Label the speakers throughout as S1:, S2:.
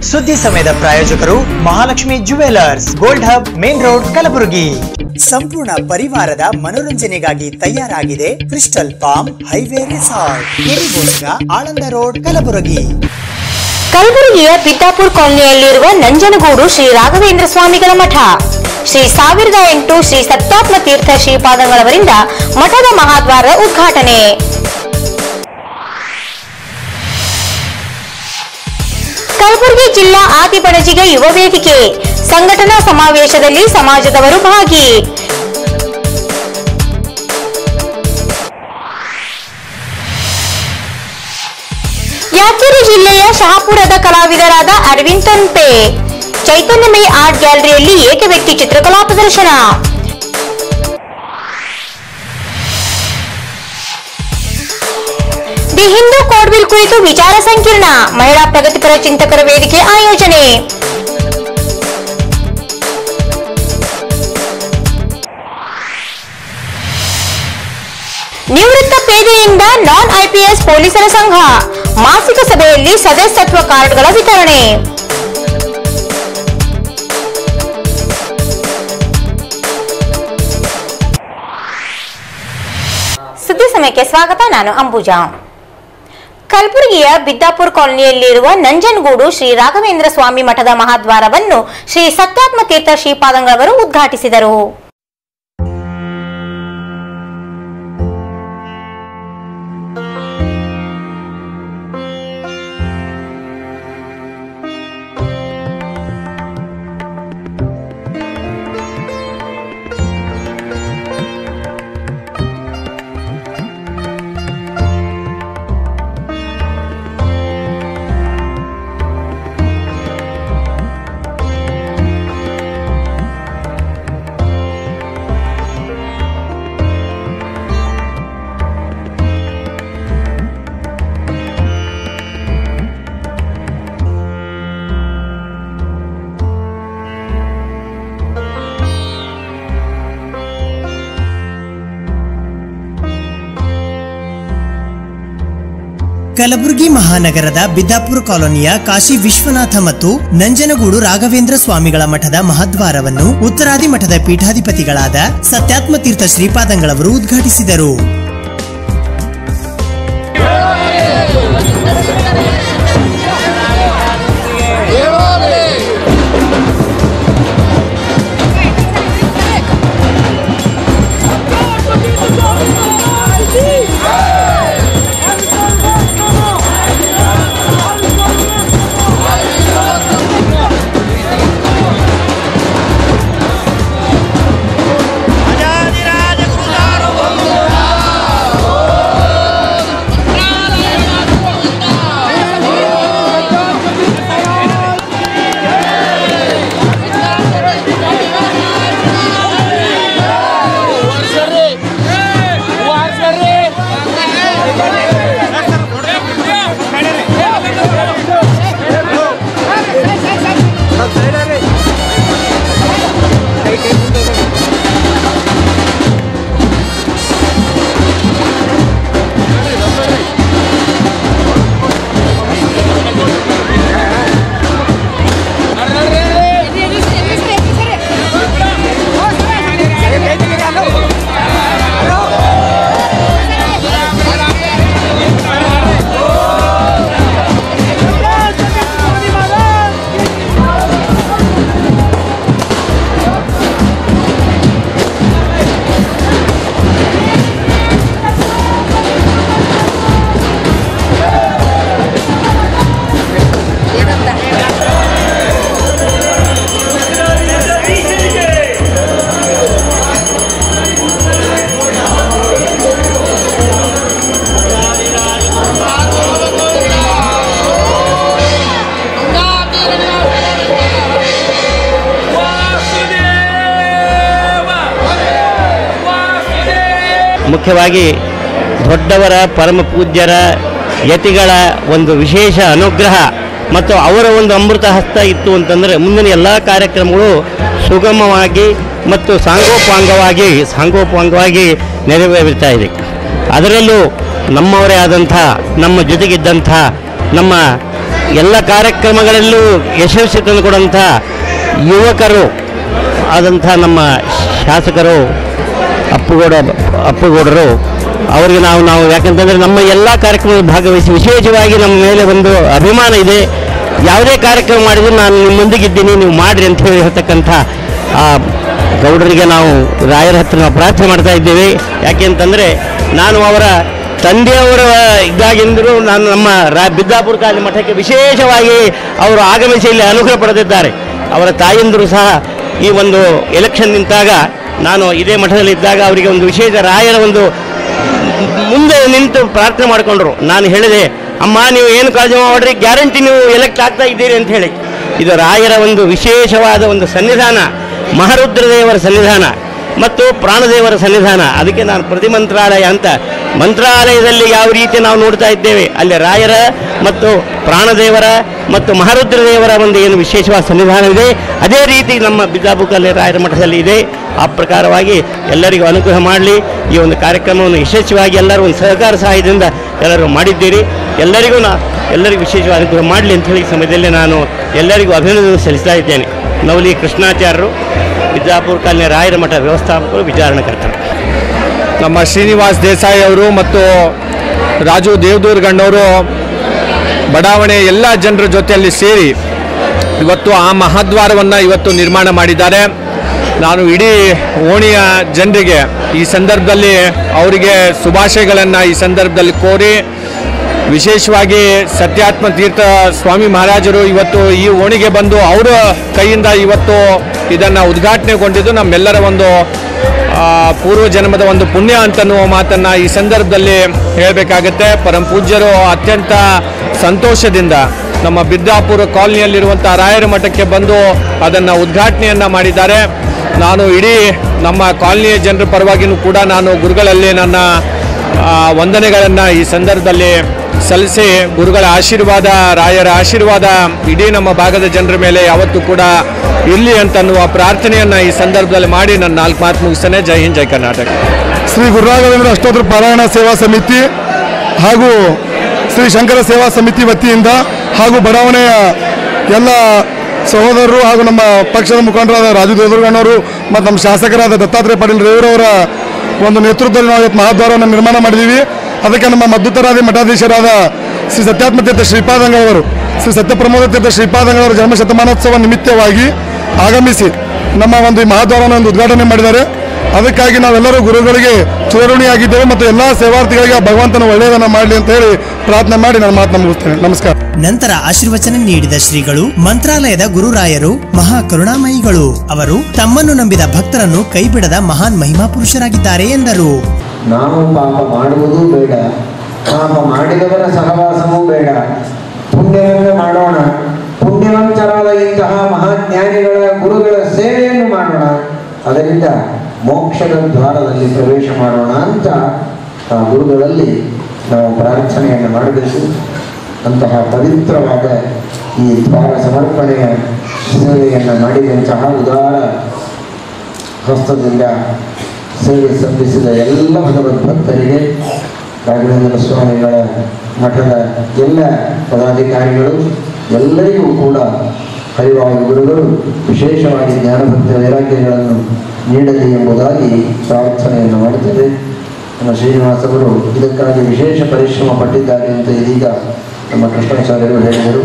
S1: ಸುದ್ದಿ ಸಮಯದ ಪ್ರಾಯೋಜಕರು Mahalakshmi jewellers gold hub main road Kalaburagi ಸಂಪೂರ್ಣ ಪರಿವಾರದ ಮನೋರಂಜನೆಗಾಗಿ ತಯಾರಾಗಿದೆ ಕ್ರಿಸ್ಟಲ್ ಪಾಮ್ ಹೈವೇ ರೆಸಾರ್ಟ್ ಕೆರಿಗೋಸ್ಗ ಆಳಂದ ರೋಡ್ ಕಲಬುರಗಿ
S2: ಕಲಬುರಗಿಯ ಬಿದ್ದಾಪುರ ಕಾಲನಿಯಲ್ಲಿರುವ ನಂಜನಗೂಡು ಶ್ರೀ ರಾಘವೇಂದ್ರ ಸ್ವಾಮಿಗಳ ಮಠ ಶ್ರೀ ಸಾವಿರದ ಎಂಟು ಶ್ರೀ ಸತ್ಯಾತ್ಮ ತೀರ್ಥ ಶ್ರೀಪಾದಗಳವರಿಂದ ಮಠದ ಮಹಾದ್ವಾರ ಉದ್ಘಾಟನೆ ಕಲಬುರಗಿ ಜಿಲ್ಲಾ ಆದಿ ಬಣಜಿಗ ಯುವ ವೇದಿಕೆ ಸಂಘಟನಾ ಸಮಾವೇಶದಲ್ಲಿ ಸಮಾಜದವರು ಭಾಗಿ ಯಾದಗಿರಿ ಜಿಲ್ಲೆಯ ಶಹಾಪುರದ ಕಲಾವಿದರಾದ ಅರವಿಂದ್ ತನ್ಪೆ ಚೈತನ್ಯಮಯ ಆರ್ಟ್ ಗ್ಯಾಲರಿಯಲ್ಲಿ ಏಕ ವ್ಯಕ್ತಿ ಚಿತ್ರಕಲಾ ಪ್ರದರ್ಶನ ದಿ ಹಿಂದೂ ಕೋಡ್ವಿಲ್ ಕುರಿತು ವಿಚಾರ ಸಂಕಿರಣ ಮಹಿಳಾ ಪ್ರಗತಿಪರ ಚಿಂತಕರ ವೇದಿಕೆ ಆಯೋಜನೆ ನಿವೃತ್ತ ಪೇದೆಯಿಂದ ನಾನ್ ಐಪಿಎಸ್ ಪೊಲೀಸರ ಸಂಘ ಮಾಸಿಕ ಸಭೆಯಲ್ಲಿ ಸದಸ್ಯತ್ವ ಕಾರ್ಡ್ಗಳ ವಿತರಣೆ ಸುದ್ದಿ ಸಮಯಕ್ಕೆ ಸ್ವಾಗತ ನಾನು ಅಂಬುಜಾ ಕಲಬುರಗಿಯ ಬಿದ್ದಾಪುರ ಕಾಲನಿಯಲ್ಲಿರುವ ನಂಜನಗೂಡು ಶ್ರೀ ರಾಘವೇಂದ್ರ ಸ್ವಾಮಿ ಮಠದ ಮಹಾದ್ವಾರವನ್ನು ಶ್ರೀ ಸತ್ಯಾತ್ಮ ತೀರ್ಥ ಶ್ರೀಪಾದಂಗಳವರು ಉದ್ಘಾಟಿಸಿದರು
S1: ಕಲಬುರಗಿ ಮಹಾನಗರದ ಬಿದ್ದಾಪುರ ಕಾಲೋನಿಯ ಕಾಶಿ ವಿಶ್ವನಾಥ ಮತ್ತು ನಂಜನಗೂಡು ರಾಘವೇಂದ್ರ ಸ್ವಾಮಿಗಳ ಮಠದ ಮಹದ್ವಾರವನ್ನು ಉತ್ತರಾದಿ ಮಠದ ಪೀಠಾಧಿಪತಿಗಳಾದ ಸತ್ಯಾತ್ಮ ತೀರ್ಥ ಶ್ರೀಪಾದಂಗಳವರು ಉದ್ಘಾಟಿಸಿದರು
S3: ಮುಖ್ಯವಾಗಿ ದೊಡ್ಡವರ ಪರಮ ಪೂಜ್ಯರ ಯತಿಗಳ ಒಂದು ವಿಶೇಷ ಅನುಗ್ರಹ ಮತ್ತು ಅವರ ಒಂದು ಅಮೃತ ಹಸ್ತ ಇತ್ತು ಅಂತಂದರೆ ಮುಂದಿನ ಎಲ್ಲ ಕಾರ್ಯಕ್ರಮಗಳು ಸುಗಮವಾಗಿ ಮತ್ತು ಸಾಂಗೋಪಾಂಗವಾಗಿ ಸಾಂಗೋಪಾಂಗವಾಗಿ ನೆರವೇರುತ್ತಾ ಇದೆ ಅದರಲ್ಲೂ ನಮ್ಮವರೇ ಆದಂಥ ನಮ್ಮ ಜೊತೆಗಿದ್ದಂಥ ನಮ್ಮ ಎಲ್ಲ ಕಾರ್ಯಕ್ರಮಗಳಲ್ಲೂ ಯಶಸ್ವಿ ತಂದುಕೊಡುವಂಥ ಯುವಕರು ಆದಂಥ ನಮ್ಮ ಶಾಸಕರು ಅಪ್ಪುಗೌಡ ಅಪ್ಪುಗೌಡರು ಅವರಿಗೆ ನಾವು ನಾವು ಯಾಕಂತಂದರೆ ನಮ್ಮ ಎಲ್ಲ ಕಾರ್ಯಕ್ರಮದಲ್ಲಿ ಭಾಗವಹಿಸಿ ವಿಶೇಷವಾಗಿ ನಮ್ಮ ಮೇಲೆ ಒಂದು ಅಭಿಮಾನ ಇದೆ ಯಾವುದೇ ಕಾರ್ಯಕ್ರಮ ಮಾಡಿದರೂ ನಾನು ನಿಮ್ಮೊಂದಿಗಿದ್ದೀನಿ ನೀವು ಮಾಡಿರಿ ಅಂತ ಹೇಳಿ ಹೇಳ್ತಕ್ಕಂಥ ಆ ಗೌಡರಿಗೆ ನಾವು ರಾಯರ ಹತ್ರ ನಾವು ಪ್ರಾರ್ಥನೆ ಮಾಡ್ತಾ ಇದ್ದೇವೆ ಯಾಕೆ ಅಂತಂದರೆ ನಾನು ಅವರ ತಂದೆಯವರ ಇದ್ದಾಗಿಂದರೂ ನಾನು ನಮ್ಮ ರಾ ಬಿದ್ದಾಪುರ ಕಾಲಿ ಮಠಕ್ಕೆ ವಿಶೇಷವಾಗಿ ಅವರು ಆಗಮಿಸಿ ಇಲ್ಲಿ ಅನುಗ್ರಹ ಪಡೆದಿದ್ದಾರೆ ಅವರ ತಾಯಂದಿರು ಸಹ ಈ ಒಂದು ಎಲೆಕ್ಷನ್ ನಿಂತಾಗ ನಾನು ಇದೇ ಮಠದಲ್ಲಿ ಇದ್ದಾಗ ಅವರಿಗೆ ಒಂದು ವಿಶೇಷ ರಾಯರ ಒಂದು ಮುಂದೆ ನಿಂತು ಪ್ರಾರ್ಥನೆ ಮಾಡಿಕೊಂಡ್ರು ನಾನು ಹೇಳಿದೆ ಅಮ್ಮ ನೀವು ಏನು ಕಾಳಜಿ ಮಾಡ್ರಿ ಗ್ಯಾರಂಟಿ ನೀವು ಎಲೆಕ್ಟ್ ಆಗ್ತಾ ಇದ್ದೀರಿ ಅಂತ ಹೇಳಿ ಇದು ರಾಯರ ಒಂದು ವಿಶೇಷವಾದ ಒಂದು ಸನ್ನಿಧಾನ ಮಹಾರುದ್ರದೇವರ ಸನ್ನಿಧಾನ ಮತ್ತು ಪ್ರಾಣದೇವರ ಸನ್ನಿಧಾನ ಅದಕ್ಕೆ ನಾನು ಪ್ರತಿ ಮಂತ್ರಾಲಯ ಅಂತ ಮಂತ್ರಾಲಯದಲ್ಲಿ ಯಾವ ರೀತಿ ನಾವು ನೋಡ್ತಾ ಇದ್ದೇವೆ ಅಲ್ಲಿ ರಾಯರ ಮತ್ತು ಪ್ರಾಣದೇವರ ಮತ್ತು ಮಹಾರುದ್ರದೇವರ ಒಂದು ಏನು ವಿಶೇಷವಾದ ಸನ್ನಿಧಾನವಿದೆ ಅದೇ ರೀತಿ ನಮ್ಮ ಬಿದ್ದಾಬುಕಲ್ಲಿ ರಾಯರ ಮಠದಲ್ಲಿ ಇದೆ ಆ ಪ್ರಕಾರವಾಗಿ ಎಲ್ಲರಿಗೂ ಅನುಗ್ರಹ ಮಾಡಲಿ ಈ ಒಂದು ಕಾರ್ಯಕ್ರಮವನ್ನು ಯಶಸ್ವಿಯಾಗಿ ಎಲ್ಲರೂ ಒಂದು ಸಹಕಾರ ಸಹಾಯದಿಂದ ಎಲ್ಲರೂ ಮಾಡಿದ್ದೀರಿ ಎಲ್ಲರಿಗೂ ನಾ ಎಲ್ಲರಿಗೂ ವಿಶೇಷವಾಗಿ ಅನುಗ್ರಹ ಮಾಡಲಿ ಅಂತ ಹೇಳಿ ಈ ಸಮಯದಲ್ಲಿ ನಾನು ಎಲ್ಲರಿಗೂ ಅಭಿನಂದನೆ ಸಲ್ಲಿಸ್ತಾ ಇದ್ದೇನೆ ನವಲಿ ಕೃಷ್ಣಾಚಾರ್ಯರು ಬಿಜಾಪುರ ಕಾಲನಿ ರಾಯರ ಮಠ ವ್ಯವಸ್ಥಾಪಕರು ವಿಚಾರಣಕರ್ತರು
S4: ನಮ್ಮ ಶ್ರೀನಿವಾಸ್ ದೇಸಾಯಿ ಅವರು ಮತ್ತು ರಾಜು ದೇವದೂರ್ಗಣ್ಣವರು ಬಡಾವಣೆ ಎಲ್ಲ ಜನರ ಜೊತೆಯಲ್ಲಿ ಸೇರಿ ಇವತ್ತು ಆ ಮಹಾದ್ವಾರವನ್ನು ಇವತ್ತು ನಿರ್ಮಾಣ ಮಾಡಿದ್ದಾರೆ ನಾನು ಇಡೀ ಓಣಿಯ ಜನರಿಗೆ ಈ ಸಂದರ್ಭದಲ್ಲಿ ಅವರಿಗೆ ಶುಭಾಶಯಗಳನ್ನು ಈ ಸಂದರ್ಭದಲ್ಲಿ ಕೋರಿ ವಿಶೇಷವಾಗಿ ಸತ್ಯಾತ್ಮ ತೀರ್ಥ ಸ್ವಾಮಿ ಮಹಾರಾಜರು ಇವತ್ತು ಈ ಓಣಿಗೆ ಬಂದು ಅವರ ಕೈಯಿಂದ ಇವತ್ತು ಇದನ್ನು ಉದ್ಘಾಟನೆಗೊಂಡಿದ್ದು ನಮ್ಮೆಲ್ಲರ ಒಂದು ಆ, ಪೂರ್ವ ಜನ್ಮದ ಒಂದು ಪುಣ್ಯ ಅಂತನ್ನುವ ಮಾತನ್ನು ಈ ಸಂದರ್ಭದಲ್ಲಿ ಹೇಳಬೇಕಾಗತ್ತೆ ಪರಂ ಪೂಜ್ಯರು ಅತ್ಯಂತ ಸಂತೋಷದಿಂದ ನಮ್ಮ ಬಿದ್ದಾಪುರ ಕಾಲನಿಯಲ್ಲಿರುವಂಥ ರಾಯರ ಮಠಕ್ಕೆ ಬಂದು ಅದನ್ನು ಉದ್ಘಾಟನೆಯನ್ನು ಮಾಡಿದ್ದಾರೆ ನಾನು ಇಡೀ ನಮ್ಮ ಕಾಲನಿಯ ಜನರ ಪರವಾಗಿಯೂ ಕೂಡ ನಾನು ಗುರುಗಳಲ್ಲಿ ನನ್ನ ಆ, ವಂದನೆಗಳನ್ನು ಈ ಸಂದರ್ಭದಲ್ಲಿ ಸಲ್ಲಿಸಿ ಗುರುಗಳ ಆಶೀರ್ವಾದ ರಾಯರ ಆಶೀರ್ವಾದ ಇಡೀ ನಮ್ಮ ಭಾಗದ ಜನರ ಮೇಲೆ ಯಾವತ್ತೂ ಕೂಡ ಇರಲಿ ಅಂತನ್ನುವ ಪ್ರಾರ್ಥನೆಯನ್ನು ಈ ಸಂದರ್ಭದಲ್ಲಿ ಮಾಡಿ ನನ್ನ ನಾಲ್ಕು ಮಾತು ಮುಗಿಸ್ತೇನೆ ಜೈ ಹಿಂದ್ ಜೈ ಕರ್ನಾಟಕ
S5: ಶ್ರೀ ಗುರುರಾಘವೇಂದ್ರ ಅಷ್ಟೋತ್ತರ ಪಾರಾಯಣ ಸೇವಾ ಸಮಿತಿ ಹಾಗೂ ಶ್ರೀ ಶಂಕರ ಸೇವಾ ಸಮಿತಿ ವತಿಯಿಂದ ಹಾಗೂ ಬಡಾವಣೆಯ ಎಲ್ಲ ಸಹೋದರರು ಹಾಗೂ ನಮ್ಮ ಪಕ್ಷದ ಮುಖಂಡರಾದ ರಾಜು ದೇವದುರ್ಗಣ್ಣವರು ಮತ್ತು ನಮ್ಮ ಶಾಸಕರಾದ ದತ್ತಾತ್ರೇಯ ಪಾಟೀಲ್ ರೇವರವರ ಒಂದು ನೇತೃತ್ವದಲ್ಲಿ ನಾವು ಇವತ್ತು ಮಹಾದ್ವಾರವನ್ನು ನಿರ್ಮಾಣ ಮಾಡಿದ್ದೀವಿ ಅದಕ್ಕೆ ನಮ್ಮ ಮದ್ದುತರಾದಿ ಮಠಾಧೀಶರಾದ ಶ್ರೀ ಸತ್ಯಾತ್ಮ ತೀರ್ಥ ಶ್ರೀಪಾದಂಗಳವರು ಶ್ರೀ ಸತ್ಯಪ್ರಮೋದ ತೀರ್ಥ ಶ್ರೀಪಾದಂಗಳವರ ಜನ್ಮ ಶತಮಾನೋತ್ಸವ ನಿಮಿತ್ತವಾಗಿ ಆಗಮಿಸಿ ನಮ್ಮ ಒಂದು ಈ ಮಹಾದ್ವಾರವನ್ನು ಒಂದು ಉದ್ಘಾಟನೆ ಮಾಡಿದ್ದಾರೆ ಅದಕ್ಕಾಗಿ ನಾವೆಲ್ಲರೂ ಗುರುಗಳಿಗೆ ಚಿರಋಣಿಯಾಗಿದ್ದೇವೆ ಮತ್ತು ಎಲ್ಲ ಸೇವಾರ್ಥಿಗಳಿಗೆ ಆ ಭಗವಂತನ ಒಳ್ಳೆಯದನ್ನು ಮಾಡಲಿ ಅಂತ ಹೇಳಿ ಪ್ರಾರ್ಥನೆ ಮಾಡಿ ನಾನು ಮಾತನ್ನ ಮುಗಿಸ್ತೇನೆ ನಮಸ್ಕಾರ
S1: ನಂತರ ಆಶೀರ್ವಚನ ನೀಡಿದ ಶ್ರೀಗಳು ಮಂತ್ರಾಲಯದ ಗುರುರಾಯರು ಮಹಾ ಕರುಣಾಮಯಿಗಳು ಅವರು ತಮ್ಮನ್ನು ನಂಬಿದ ಭಕ್ತರನ್ನು ಕೈಬಿಡದ ಮಹಾನ್ ಮಹಿಮಾ ಪುರುಷರಾಗಿದ್ದಾರೆ ಎಂದರು
S6: ನಾವು ಪಾಪ ಮಾಡುವುದೂ ಬೇಡ ಪಾಪ ಮಾಡಿದವರ ಸಹವಾಸವೂ ಬೇಡ ಪುಣ್ಯವನ್ನೇ ಮಾಡೋಣ ಪುಣ್ಯವಂತರಾದ ಇಂತಹ ಮಹಾಜ್ಞಾನಿಗಳ ಗುರುಗಳ ಸೇವೆಯನ್ನು ಮಾಡೋಣ ಅದರಿಂದ ಮೋಕ್ಷದ ದ್ವಾರದಲ್ಲಿ ಪ್ರವೇಶ ಮಾಡೋಣ ಅಂತ ಆ ಗುರುಗಳಲ್ಲಿ ನಾವು ಪ್ರಾರ್ಥನೆಯನ್ನು ಮಾಡಬೇಕು ಅಂತಹ ಪವಿತ್ರವಾದ ಈ ದ್ವಾರ ಸಮರ್ಪಣೆಯ ಸೇವೆಯನ್ನು ಮಾಡಿದಂತಹ ಉದಾರ ಹಸ್ತದಿಂದ ಸೇವೆ ಸಲ್ಲಿಸಿದ ಎಲ್ಲ ಭಗವದ್ಭಕ್ತರಿಗೆ ರಾಘವೇಂದ್ರ ಸ್ವಾಮಿಗಳ ಮಠದ ಎಲ್ಲ ಪದಾಧಿಕಾರಿಗಳು ಎಲ್ಲರಿಗೂ ಕೂಡ ಹರಿವಾಯು ಗುರುಗಳು ವಿಶೇಷವಾಗಿ ಜ್ಞಾನಭಕ್ತ ವೈರಾಗ್ಯಗಳನ್ನು ನೀಡಲಿ ಎಂಬುದಾಗಿ ಪ್ರಾರ್ಥನೆಯನ್ನು ಮಾಡುತ್ತೇವೆ ನಮ್ಮ ಶ್ರೀನಿವಾಸವರು ಇದಕ್ಕಾಗಿ ವಿಶೇಷ ಪರಿಶ್ರಮ ಪಟ್ಟಿದ್ದಾರೆ ಅಂತ ಇದೀಗ ನಮ್ಮ ಕೃಷ್ಣಾಚಾರ್ಯರು ಹೇಳಿದರು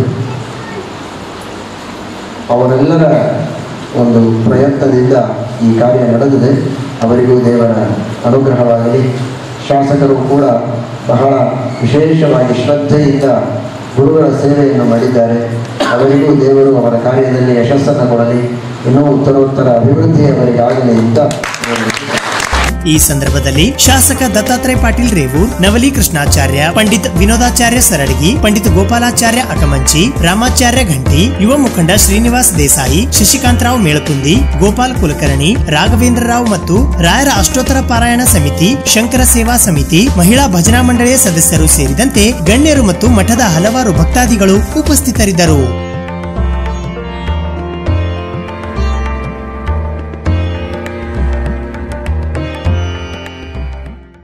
S6: ಅವರೆಲ್ಲರ ಒಂದು ಪ್ರಯತ್ನದಿಂದ ಈ ಕಾರ್ಯ ನಡೆದಿದೆ ಅವರಿಗೂ ದೇವರ ಅನುಗ್ರಹವಾಗಲಿ ಶಾಸಕರು ಕೂಡ ಬಹಳ ವಿಶೇಷವಾಗಿ ಶ್ರದ್ಧೆಯಿಂದ ಗುರುಗಳ ಸೇವೆಯನ್ನು ಮಾಡಿದ್ದಾರೆ ಅವರಿಗೂ ದೇವರು ಅವರ ಕಾರ್ಯದಲ್ಲಿ ಯಶಸ್ಸನ್ನು ಕೊಡಲಿ ಇನ್ನೂ ಉತ್ತರೋತ್ತರ ಅಭಿವೃದ್ಧಿ ಅವರಿಗಾಗಲಿ ಅಂತ
S1: ಈ ಸಂದರ್ಭದಲ್ಲಿ ಶಾಸಕ ದತ್ತಾತ್ರೇಯ ಪಾಟೀಲ್ ರೇವೂರ್ ನವಲಿ ಕೃಷ್ಣಾಚಾರ್ಯ ಪಂಡಿತ್ ವಿನೋದಾಚಾರ್ಯ ಸರಳಗಿ ಪಂಡಿತ್ ಗೋಪಾಲಾಚಾರ್ಯ ಅಕಮಂಚಿ ರಾಮಾಚಾರ್ಯ ಘಂಟಿ ಯುವ ಮುಖಂಡ ಶ್ರೀನಿವಾಸ್ ದೇಸಾಯಿ ಶಶಿಕಾಂತರಾವ್ ಮೇಳಕುಂದಿ ಗೋಪಾಲ್ ಕುಲಕರ್ಣಿ ರಾಘವೇಂದ್ರ ರಾವ್ ಮತ್ತು ರಾಯರ ಅಷ್ಟೋತ್ತರ ಪಾರಾಯಣ ಸಮಿತಿ ಶಂಕರ ಸೇವಾ ಸಮಿತಿ ಮಹಿಳಾ ಭಜನಾ ಮಂಡಳಿಯ ಸದಸ್ಯರು ಸೇರಿದಂತೆ ಗಣ್ಯರು ಮತ್ತು ಮಠದ ಹಲವಾರು ಭಕ್ತಾದಿಗಳು ಉಪಸ್ಥಿತರಿದ್ದರು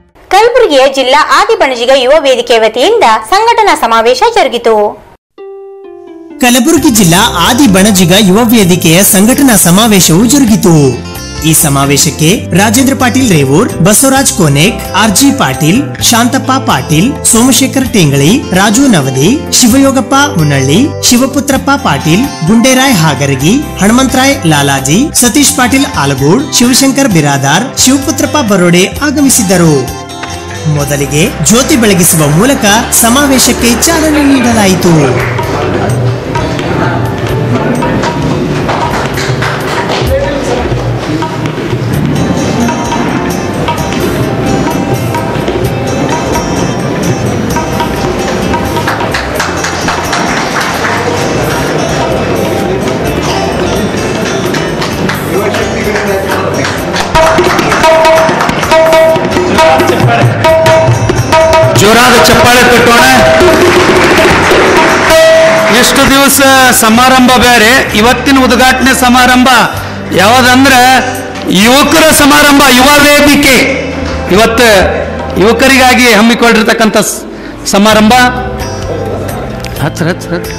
S2: ಕಲಬುರಗಿಯ ಜಿಲ್ಲಾ ಆದಿಬಣಜಿಗ ಯುವ ವೇದಿಕೆ ವತಿಯಿಂದ ಸಂಘಟನಾ ಸಮಾವೇಶ ಜರುಗಿತು
S1: ಕಲಬುರಗಿ ಜಿಲ್ಲಾ ಆದಿ ಬಣಜಿಗ ಯುವ ವೇದಿಕೆಯ ಸಂಘಟನಾ ಸಮಾವೇಶವು ಜರುಗಿತು ಈ ಸಮಾವೇಶಕ್ಕೆ ರಾಜೇಂದ್ರ ಪಾಟೀಲ್ ರೇವೂರ್ ಬಸವರಾಜ್ ಕೋನೆಕ್ ಆರ್ಜಿ ಪಾಟೀಲ್ ಶಾಂತಪ್ಪ ಪಾಟೀಲ್ ಸೋಮಶೇಖರ್ ಟೇಂಗಳಿ ರಾಜು ನವದಿ ಶಿವಯೋಗಪ್ಪ ಮುನಳ್ಳಿ ಶಿವಪುತ್ರಪ್ಪ ಪಾಟೀಲ್ ಗುಂಡೇರಾಯ್ ಹಾಗರಗಿ ಹನುಮಂತರಾಯ್ ಲಾಲಾಜಿ ಸತೀಶ್ ಪಾಟೀಲ್ ಆಲಗೂಡ್ ಶಿವಶಂಕರ್ ಬಿರಾದಾರ್ ಶಿವಪುತ್ರಪ್ಪ ಬರೋಡೆ ಆಗಮಿಸಿದ್ದರು ಮೊದಲಿಗೆ ಜ್ಯೋತಿ ಬೆಳಗಿಸುವ ಮೂಲಕ ಸಮಾವೇಶಕ್ಕೆ ಚಾಲನೆ ನೀಡಲಾಯಿತು
S7: ಜೋರಾದ ಚಪ್ಪಾಳೆ ತಟ್ಟೋಣ ಎಷ್ಟು ದಿವಸ ಸಮಾರಂಭ ಬೇರೆ ಇವತ್ತಿನ ಉದ್ಘಾಟನೆ ಸಮಾರಂಭ ಯಾವ್ದಂದ್ರೆ ಯುವಕರ ಸಮಾರಂಭ ಯುವ ವೇದಿಕೆ ಇವತ್ತು ಯುವಕರಿಗಾಗಿ ಹಮ್ಮಿಕೊಂಡಿರ್ತಕ್ಕಂಥ ಸ್- ಸಮಾರಂಭ ಹತ್ರ ಹತ್ರ ಹತ್ರ.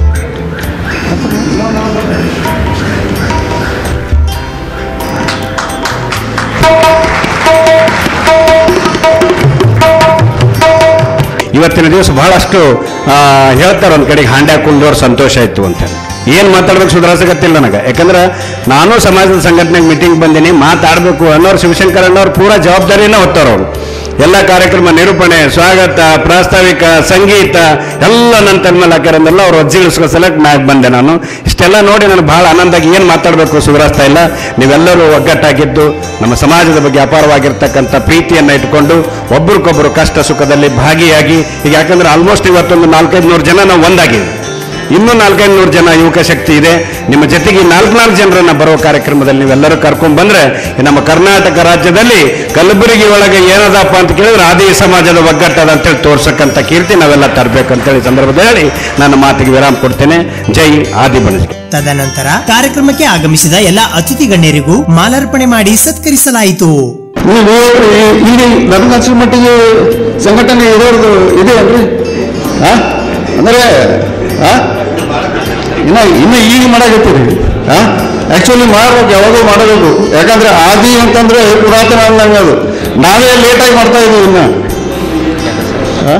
S8: ಇವತ್ತಿನ ದಿವಸ ಬಹಳಷ್ಟು ಆ, ಹೇಳ್ತಾರೆ ಒಂದು ಕಡೆಗೆ ಹಾಂಡ್ಯ ಕುಂದೋರ್ ಸಂತೋಷ ಆಯ್ತು ಅಂತ ಏನು ಮಾತಾಡ್ಬೇಕು ಸುಧಾರಿಸಕತ್ತಿಲ್ಲ ನನಗೆ ಯಾಕಂದ್ರೆ ನಾನು ಸಮಾಜದ ಸಂಘಟನೆಗೆ ಮೀಟಿಂಗ್ ಬಂದೀನಿ ಮಾತಾಡಬೇಕು ಅನ್ನೋರು ಶಿವಶಂಕರ್ ಅನ್ನೋರು ಪೂರಾ ಜವಾಬ್ದಾರಿನ ಹೊತ್ತವ್ರು ಅವರು ಎಲ್ಲ ಕಾರ್ಯಕ್ರಮ ನಿರೂಪಣೆ ಸ್ವಾಗತ ಪ್ರಾಸ್ತಾವಿಕ ಸಂಗೀತ ಎಲ್ಲ ನನ್ನ ತನ್ಮೇಲೆ ಹಾಕ್ಯಾರಂದೆಲ್ಲ ಅವ್ರು ಅಜ್ಜಿಗಿಳಿಸ್ಕೊ ಸಲಕ್ ಮ್ಯಾಗ್ ಬಂದೆ ನಾನು ಇಷ್ಟೆಲ್ಲ ನೋಡಿ ನನಗೆ ಬಹಳ ಆನಂದಾಗಿ ಏನು ಮಾತಾಡಬೇಕು ಸುಧಾರಿಸ್ತಾ ಇಲ್ಲ ನೀವೆಲ್ಲರೂ ಒಗ್ಗಟ್ಟಾಗಿದ್ದು ನಮ್ಮ ಸಮಾಜದ ಬಗ್ಗೆ ಅಪಾರವಾಗಿರ್ತಕ್ಕಂಥ ಪ್ರೀತಿಯನ್ನು ಇಟ್ಕೊಂಡು ಒಬ್ರಿಗೊಬ್ಬರು ಕಷ್ಟ ಸುಖದಲ್ಲಿ ಭಾಗಿಯಾಗಿ ಈಗ ಯಾಕಂದ್ರೆ ಆಲ್ಮೋಸ್ಟ್ ಇವತ್ತೊಂದು ನಾಲ್ಕೈದು ನೂರು ಜನ ನಾವು ಒಂದಾಗಿದ್ದೀವಿ ಇನ್ನೂ ನಾಲ್ಕೈದು ನೂರು ಜನ ಯುವಕ ಶಕ್ತಿ ಇದೆ ನಿಮ್ಮ ಜೊತೆಗೆ ನಾಲ್ಕು ನಾಲ್ಕು ಜನರನ್ನ ಬರೋ ಕಾರ್ಯಕ್ರಮದಲ್ಲಿ ನೀವೆಲ್ಲರೂ ಕರ್ಕೊಂಡ್ ಬಂದ್ರೆ ಈ ನಮ್ಮ ಕರ್ನಾಟಕ ರಾಜ್ಯದಲ್ಲಿ ಕಲಬುರಗಿ ಒಳಗೆ ಏನದಪ್ಪ ಅಂತ ಕೇಳಿದ್ರೆ ಆದಿ ಸಮಾಜದ ಒಗ್ಗಟ್ಟದ ಅಂತೇಳಿ ತೋರ್ಸಕ್ಕಂಥ ಕೀರ್ತಿ ನಾವೆಲ್ಲ ತರಬೇಕಂತೇಳಿ ಸಂದರ್ಭದಲ್ಲಿ ಹೇಳಿ ನನ್ನ ಮಾತಿಗೆ ವಿರಾಮ ಕೊಡ್ತೇನೆ ಜೈ ಆದಿ ಬಣಜಿಗೆ
S1: ತದನಂತರ ಕಾರ್ಯಕ್ರಮಕ್ಕೆ ಆಗಮಿಸಿದ ಎಲ್ಲ ಅತಿಥಿ ಗಣ್ಯರಿಗೂ ಮಾಲಾರ್ಪಣೆ ಮಾಡಿ ಸತ್ಕರಿಸಲಾಯಿತು
S5: ನೀವು ಇಲ್ಲಿ ನನಗೆ ಅನ್ಸಿದ ಮಟ್ಟಿಗೆ ಸಂಘಟನೆ ಇರೋದು ಇದೆ ಅಲ್ರಿ ಆ ಅಂದ್ರೆ ಆ ಇನ್ನ ಇನ್ನು ಈಗ ಮಾಡಾಕತ್ತೀರಿ ಆ ಆಕ್ಚುಲಿ ಮಾಡ್ಬೇಕು ಯಾವಾಗೂ ಮಾಡಬೇಕು ಯಾಕಂದ್ರೆ ಆದಿ ಅಂತಂದ್ರೆ ಪುರಾತನ ಅನ್ನಂಗೆ ಅದು ನಾವೇ ಲೇಟಾಗಿ ಮಾಡ್ತಾ ಇದೀವಿ ಇನ್ನ ಆ?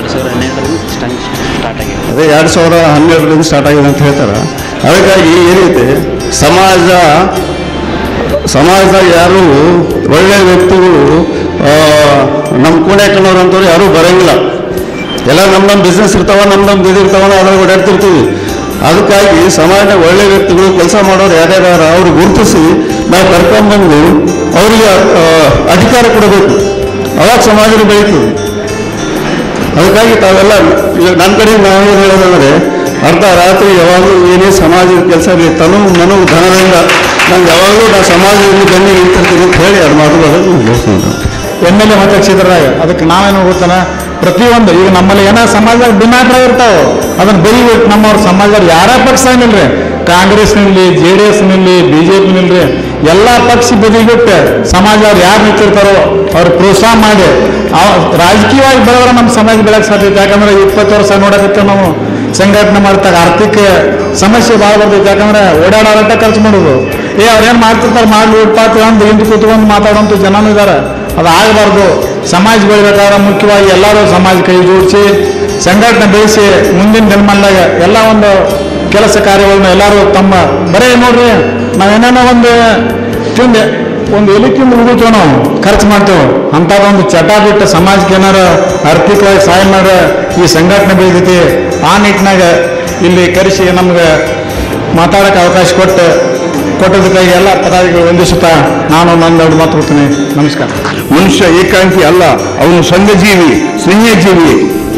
S5: ಅದೇ ಎರಡು ಸಾವಿರ ಹನ್ನೆರಡರಿಂದ ಸ್ಟಾರ್ಟ್ ಆಗಿದೆ ಅಂತ ಹೇಳ್ತಾರ ಅದಕ್ಕಾಗಿ ಏನೈತೆ ಸಮಾಜ ಸಮಾಜದಾಗ ಯಾರು ಒಳ್ಳೆ ವ್ಯಕ್ತಿಗಳು ಆ, ನಮ್ಮ ಕೂಡ್ಯಾಕನವ್ರು ಅಂತವ್ರು ಯಾರೂ ಬರಂಗಿಲ್ಲ ಎಲ್ಲ ನಮ್ಮ ನಮ್ಮ ಬಿಸ್ನೆಸ್ ಇರ್ತಾವ ನಮ್ಮ ನಮ್ಮ ಇದು ಇರ್ತಾವ ಅದ್ರಾಗ ಓಡಾಡ್ತಿರ್ತೀವಿ ಅದಕ್ಕಾಗಿ ಸಮಾಜದಾಗ ಒಳ್ಳೆ ವ್ಯಕ್ತಿಗಳು ಕೆಲಸ ಮಾಡೋರು ಯಾರ್ಯಾರು ಅವ್ರು ಗುರುತಿಸಿ ನಾವು ಕರ್ಕೊಂಡ್ಬಂದು ಅವರಿಗೆ ಆ, ಅಧಿಕಾರ ಕೊಡಬೇಕು ಅವಾಗ ಸಮಾಜ ಬೆಳೀತದೆ ಅದಕ್ಕಾಗಿ ತಾವೆಲ್ಲ ಈಗ ನನ್ನ ಕಡೆ ನಾವೇನು ಹೇಳೋದಂದ್ರೆ ಅರ್ಧ ರಾತ್ರಿ ಯಾವಾಗಲೂ ಏನೇ ಸಮಾಜದ ಕೆಲಸ ಇರಲಿ ತನು ಮನು ಧನದಿಂದ ನಾನು ಯಾವಾಗಲೂ ನಾ ಸಮಾಜದಲ್ಲಿ ಬೆನ್ನಿಗೆ ನಿಂತಿರ್ತೀನಿ ಅಂತ ಹೇಳಿ ಅದು ಮಾತುಗಳನ್ನು ಮುಗಿಸ್ತೀನಿ
S9: ಎಮ್ ಎಲ್ ಎ ಮಾತಾಡ್ಸಿದ್ರಾಗ ಅದಕ್ಕೆ ನಾವೇನು ಗೊತ್ತಾನ ಪ್ರತಿಯೊಂದು ಈಗ ನಮ್ಮಲ್ಲಿ ಏನೋ ಸಮಾಜದಾಗ ಭಿನ್ನಾಭಿಪ್ರಾಯ ಇರ್ತಾವ ಅದನ್ನ ಬರೀಬೇಕು ನಮ್ಮವ್ರ ಸಮಾಜದಲ್ಲಿ ಯಾರೇ ಪಕ್ಷ ಏನಿಲ್ರಿ ಕಾಂಗ್ರೆಸ್ನಲ್ಲಿ ಜೆ ಡಿ ಎಸ್ನಲ್ಲಿ ಬಿ ಜೆ ಪಿನಲ್ಲಿ ಎಲ್ಲ ಪಕ್ಷ ಬದಿಗಿಟ್ಟು ಸಮಾಜದವ್ರು ಯಾರು ನಿಂತಿರ್ತಾರೋ ಅವ್ರು ಪ್ರೋತ್ಸಾಹ ಮಾಡಿ ಅವ್ ರಾಜಕೀಯವಾಗಿ ಬೆಳೆದ್ರೆ ನಮ್ಮ ಸಮಾಜ ಬೆಳಕ್ ಸಾಧ್ಯತೆ ಯಾಕಂದ್ರೆ ಇಪ್ಪತ್ತು ವರ್ಷ ನೋಡಕತ್ತೆ ನಾವು ಸಂಘಟನೆ ಮಾಡ್ತಾಗ ಆರ್ಥಿಕ ಸಮಸ್ಯೆ ಭಾಳ ಬರ್ತೈತೆ ಯಾಕಂದ್ರೆ ಓಡಾಡೋಟ ಖರ್ಚು ಮಾಡೋದು ಏ ಅವ್ರೇನು ಮಾಡ್ತಿರ್ತಾರೆ ಮಾಡ್ಲಿ ಉತ್ಪಾತ ಅಂತ ಹಿಂದೆ ಕೂತ್ಕೊಂಡು ಮಾತಾಡೋಂಥ ಜನನೂ ಇದ್ದಾರೆ ಅದು ಆಗಬಾರ್ದು ಸಮಾಜ ಬೆಳಿಬೇಕಾದ್ರೆ ಮುಖ್ಯವಾಗಿ ಎಲ್ಲರೂ ಸಮಾಜ ಕೈ ಜೋಡಿಸಿ ಸಂಘಟನೆ ಬೆಳೆಸಿ ಮುಂದಿನ ದಿನಮಾನದಾಗ ಎಲ್ಲ ಒಂದು ಕೆಲಸ ಕಾರ್ಯಗಳನ್ನ ಎಲ್ಲರೂ ತಮ್ಮ ಬರೇ ನೋಡ್ರಿ ನಾವೇನೇನೋ ಒಂದು ತಿಂದೆ ಒಂದು ಎಲೆ ತಿಂದು ಉಗುತ್ತೇವೆ ನಾವು ಖರ್ಚು ಮಾಡ್ತೇವೆ ಅಂಥದ್ದೊಂದು ಚಟ ಬಿಟ್ಟು ಸಮಾಜಕ್ಕೆ ಏನಾರ ಆರ್ಥಿಕವಾಗಿ ಸಹಾಯ ಮಾಡ ಈ ಸಂಘಟನೆ ಬೆಳೆದೈತಿ ಆ ನಿಟ್ಟಿನಾಗ ಇಲ್ಲಿ ಕರೆಸಿ ನಮ್ಗೆ ಮಾತಾಡೋಕೆ ಅವಕಾಶ ಕೊಟ್ಟು ಕೊಟ್ಟದಕ್ಕಾಗಿ ಎಲ್ಲ ಪದಾಧಿಗಳು ವಂದಿಸುತ್ತಾ ನಾನು ನನ್ನೆರಡು ಮಾತು ಕೊಡ್ತೀನಿ ನಮಸ್ಕಾರ
S5: ಮನುಷ್ಯ ಏಕಾಂಗಿ ಅಲ್ಲ ಅವನು ಸಂಘಜೀವಿ ಸ್ನೇಹಜೀವಿ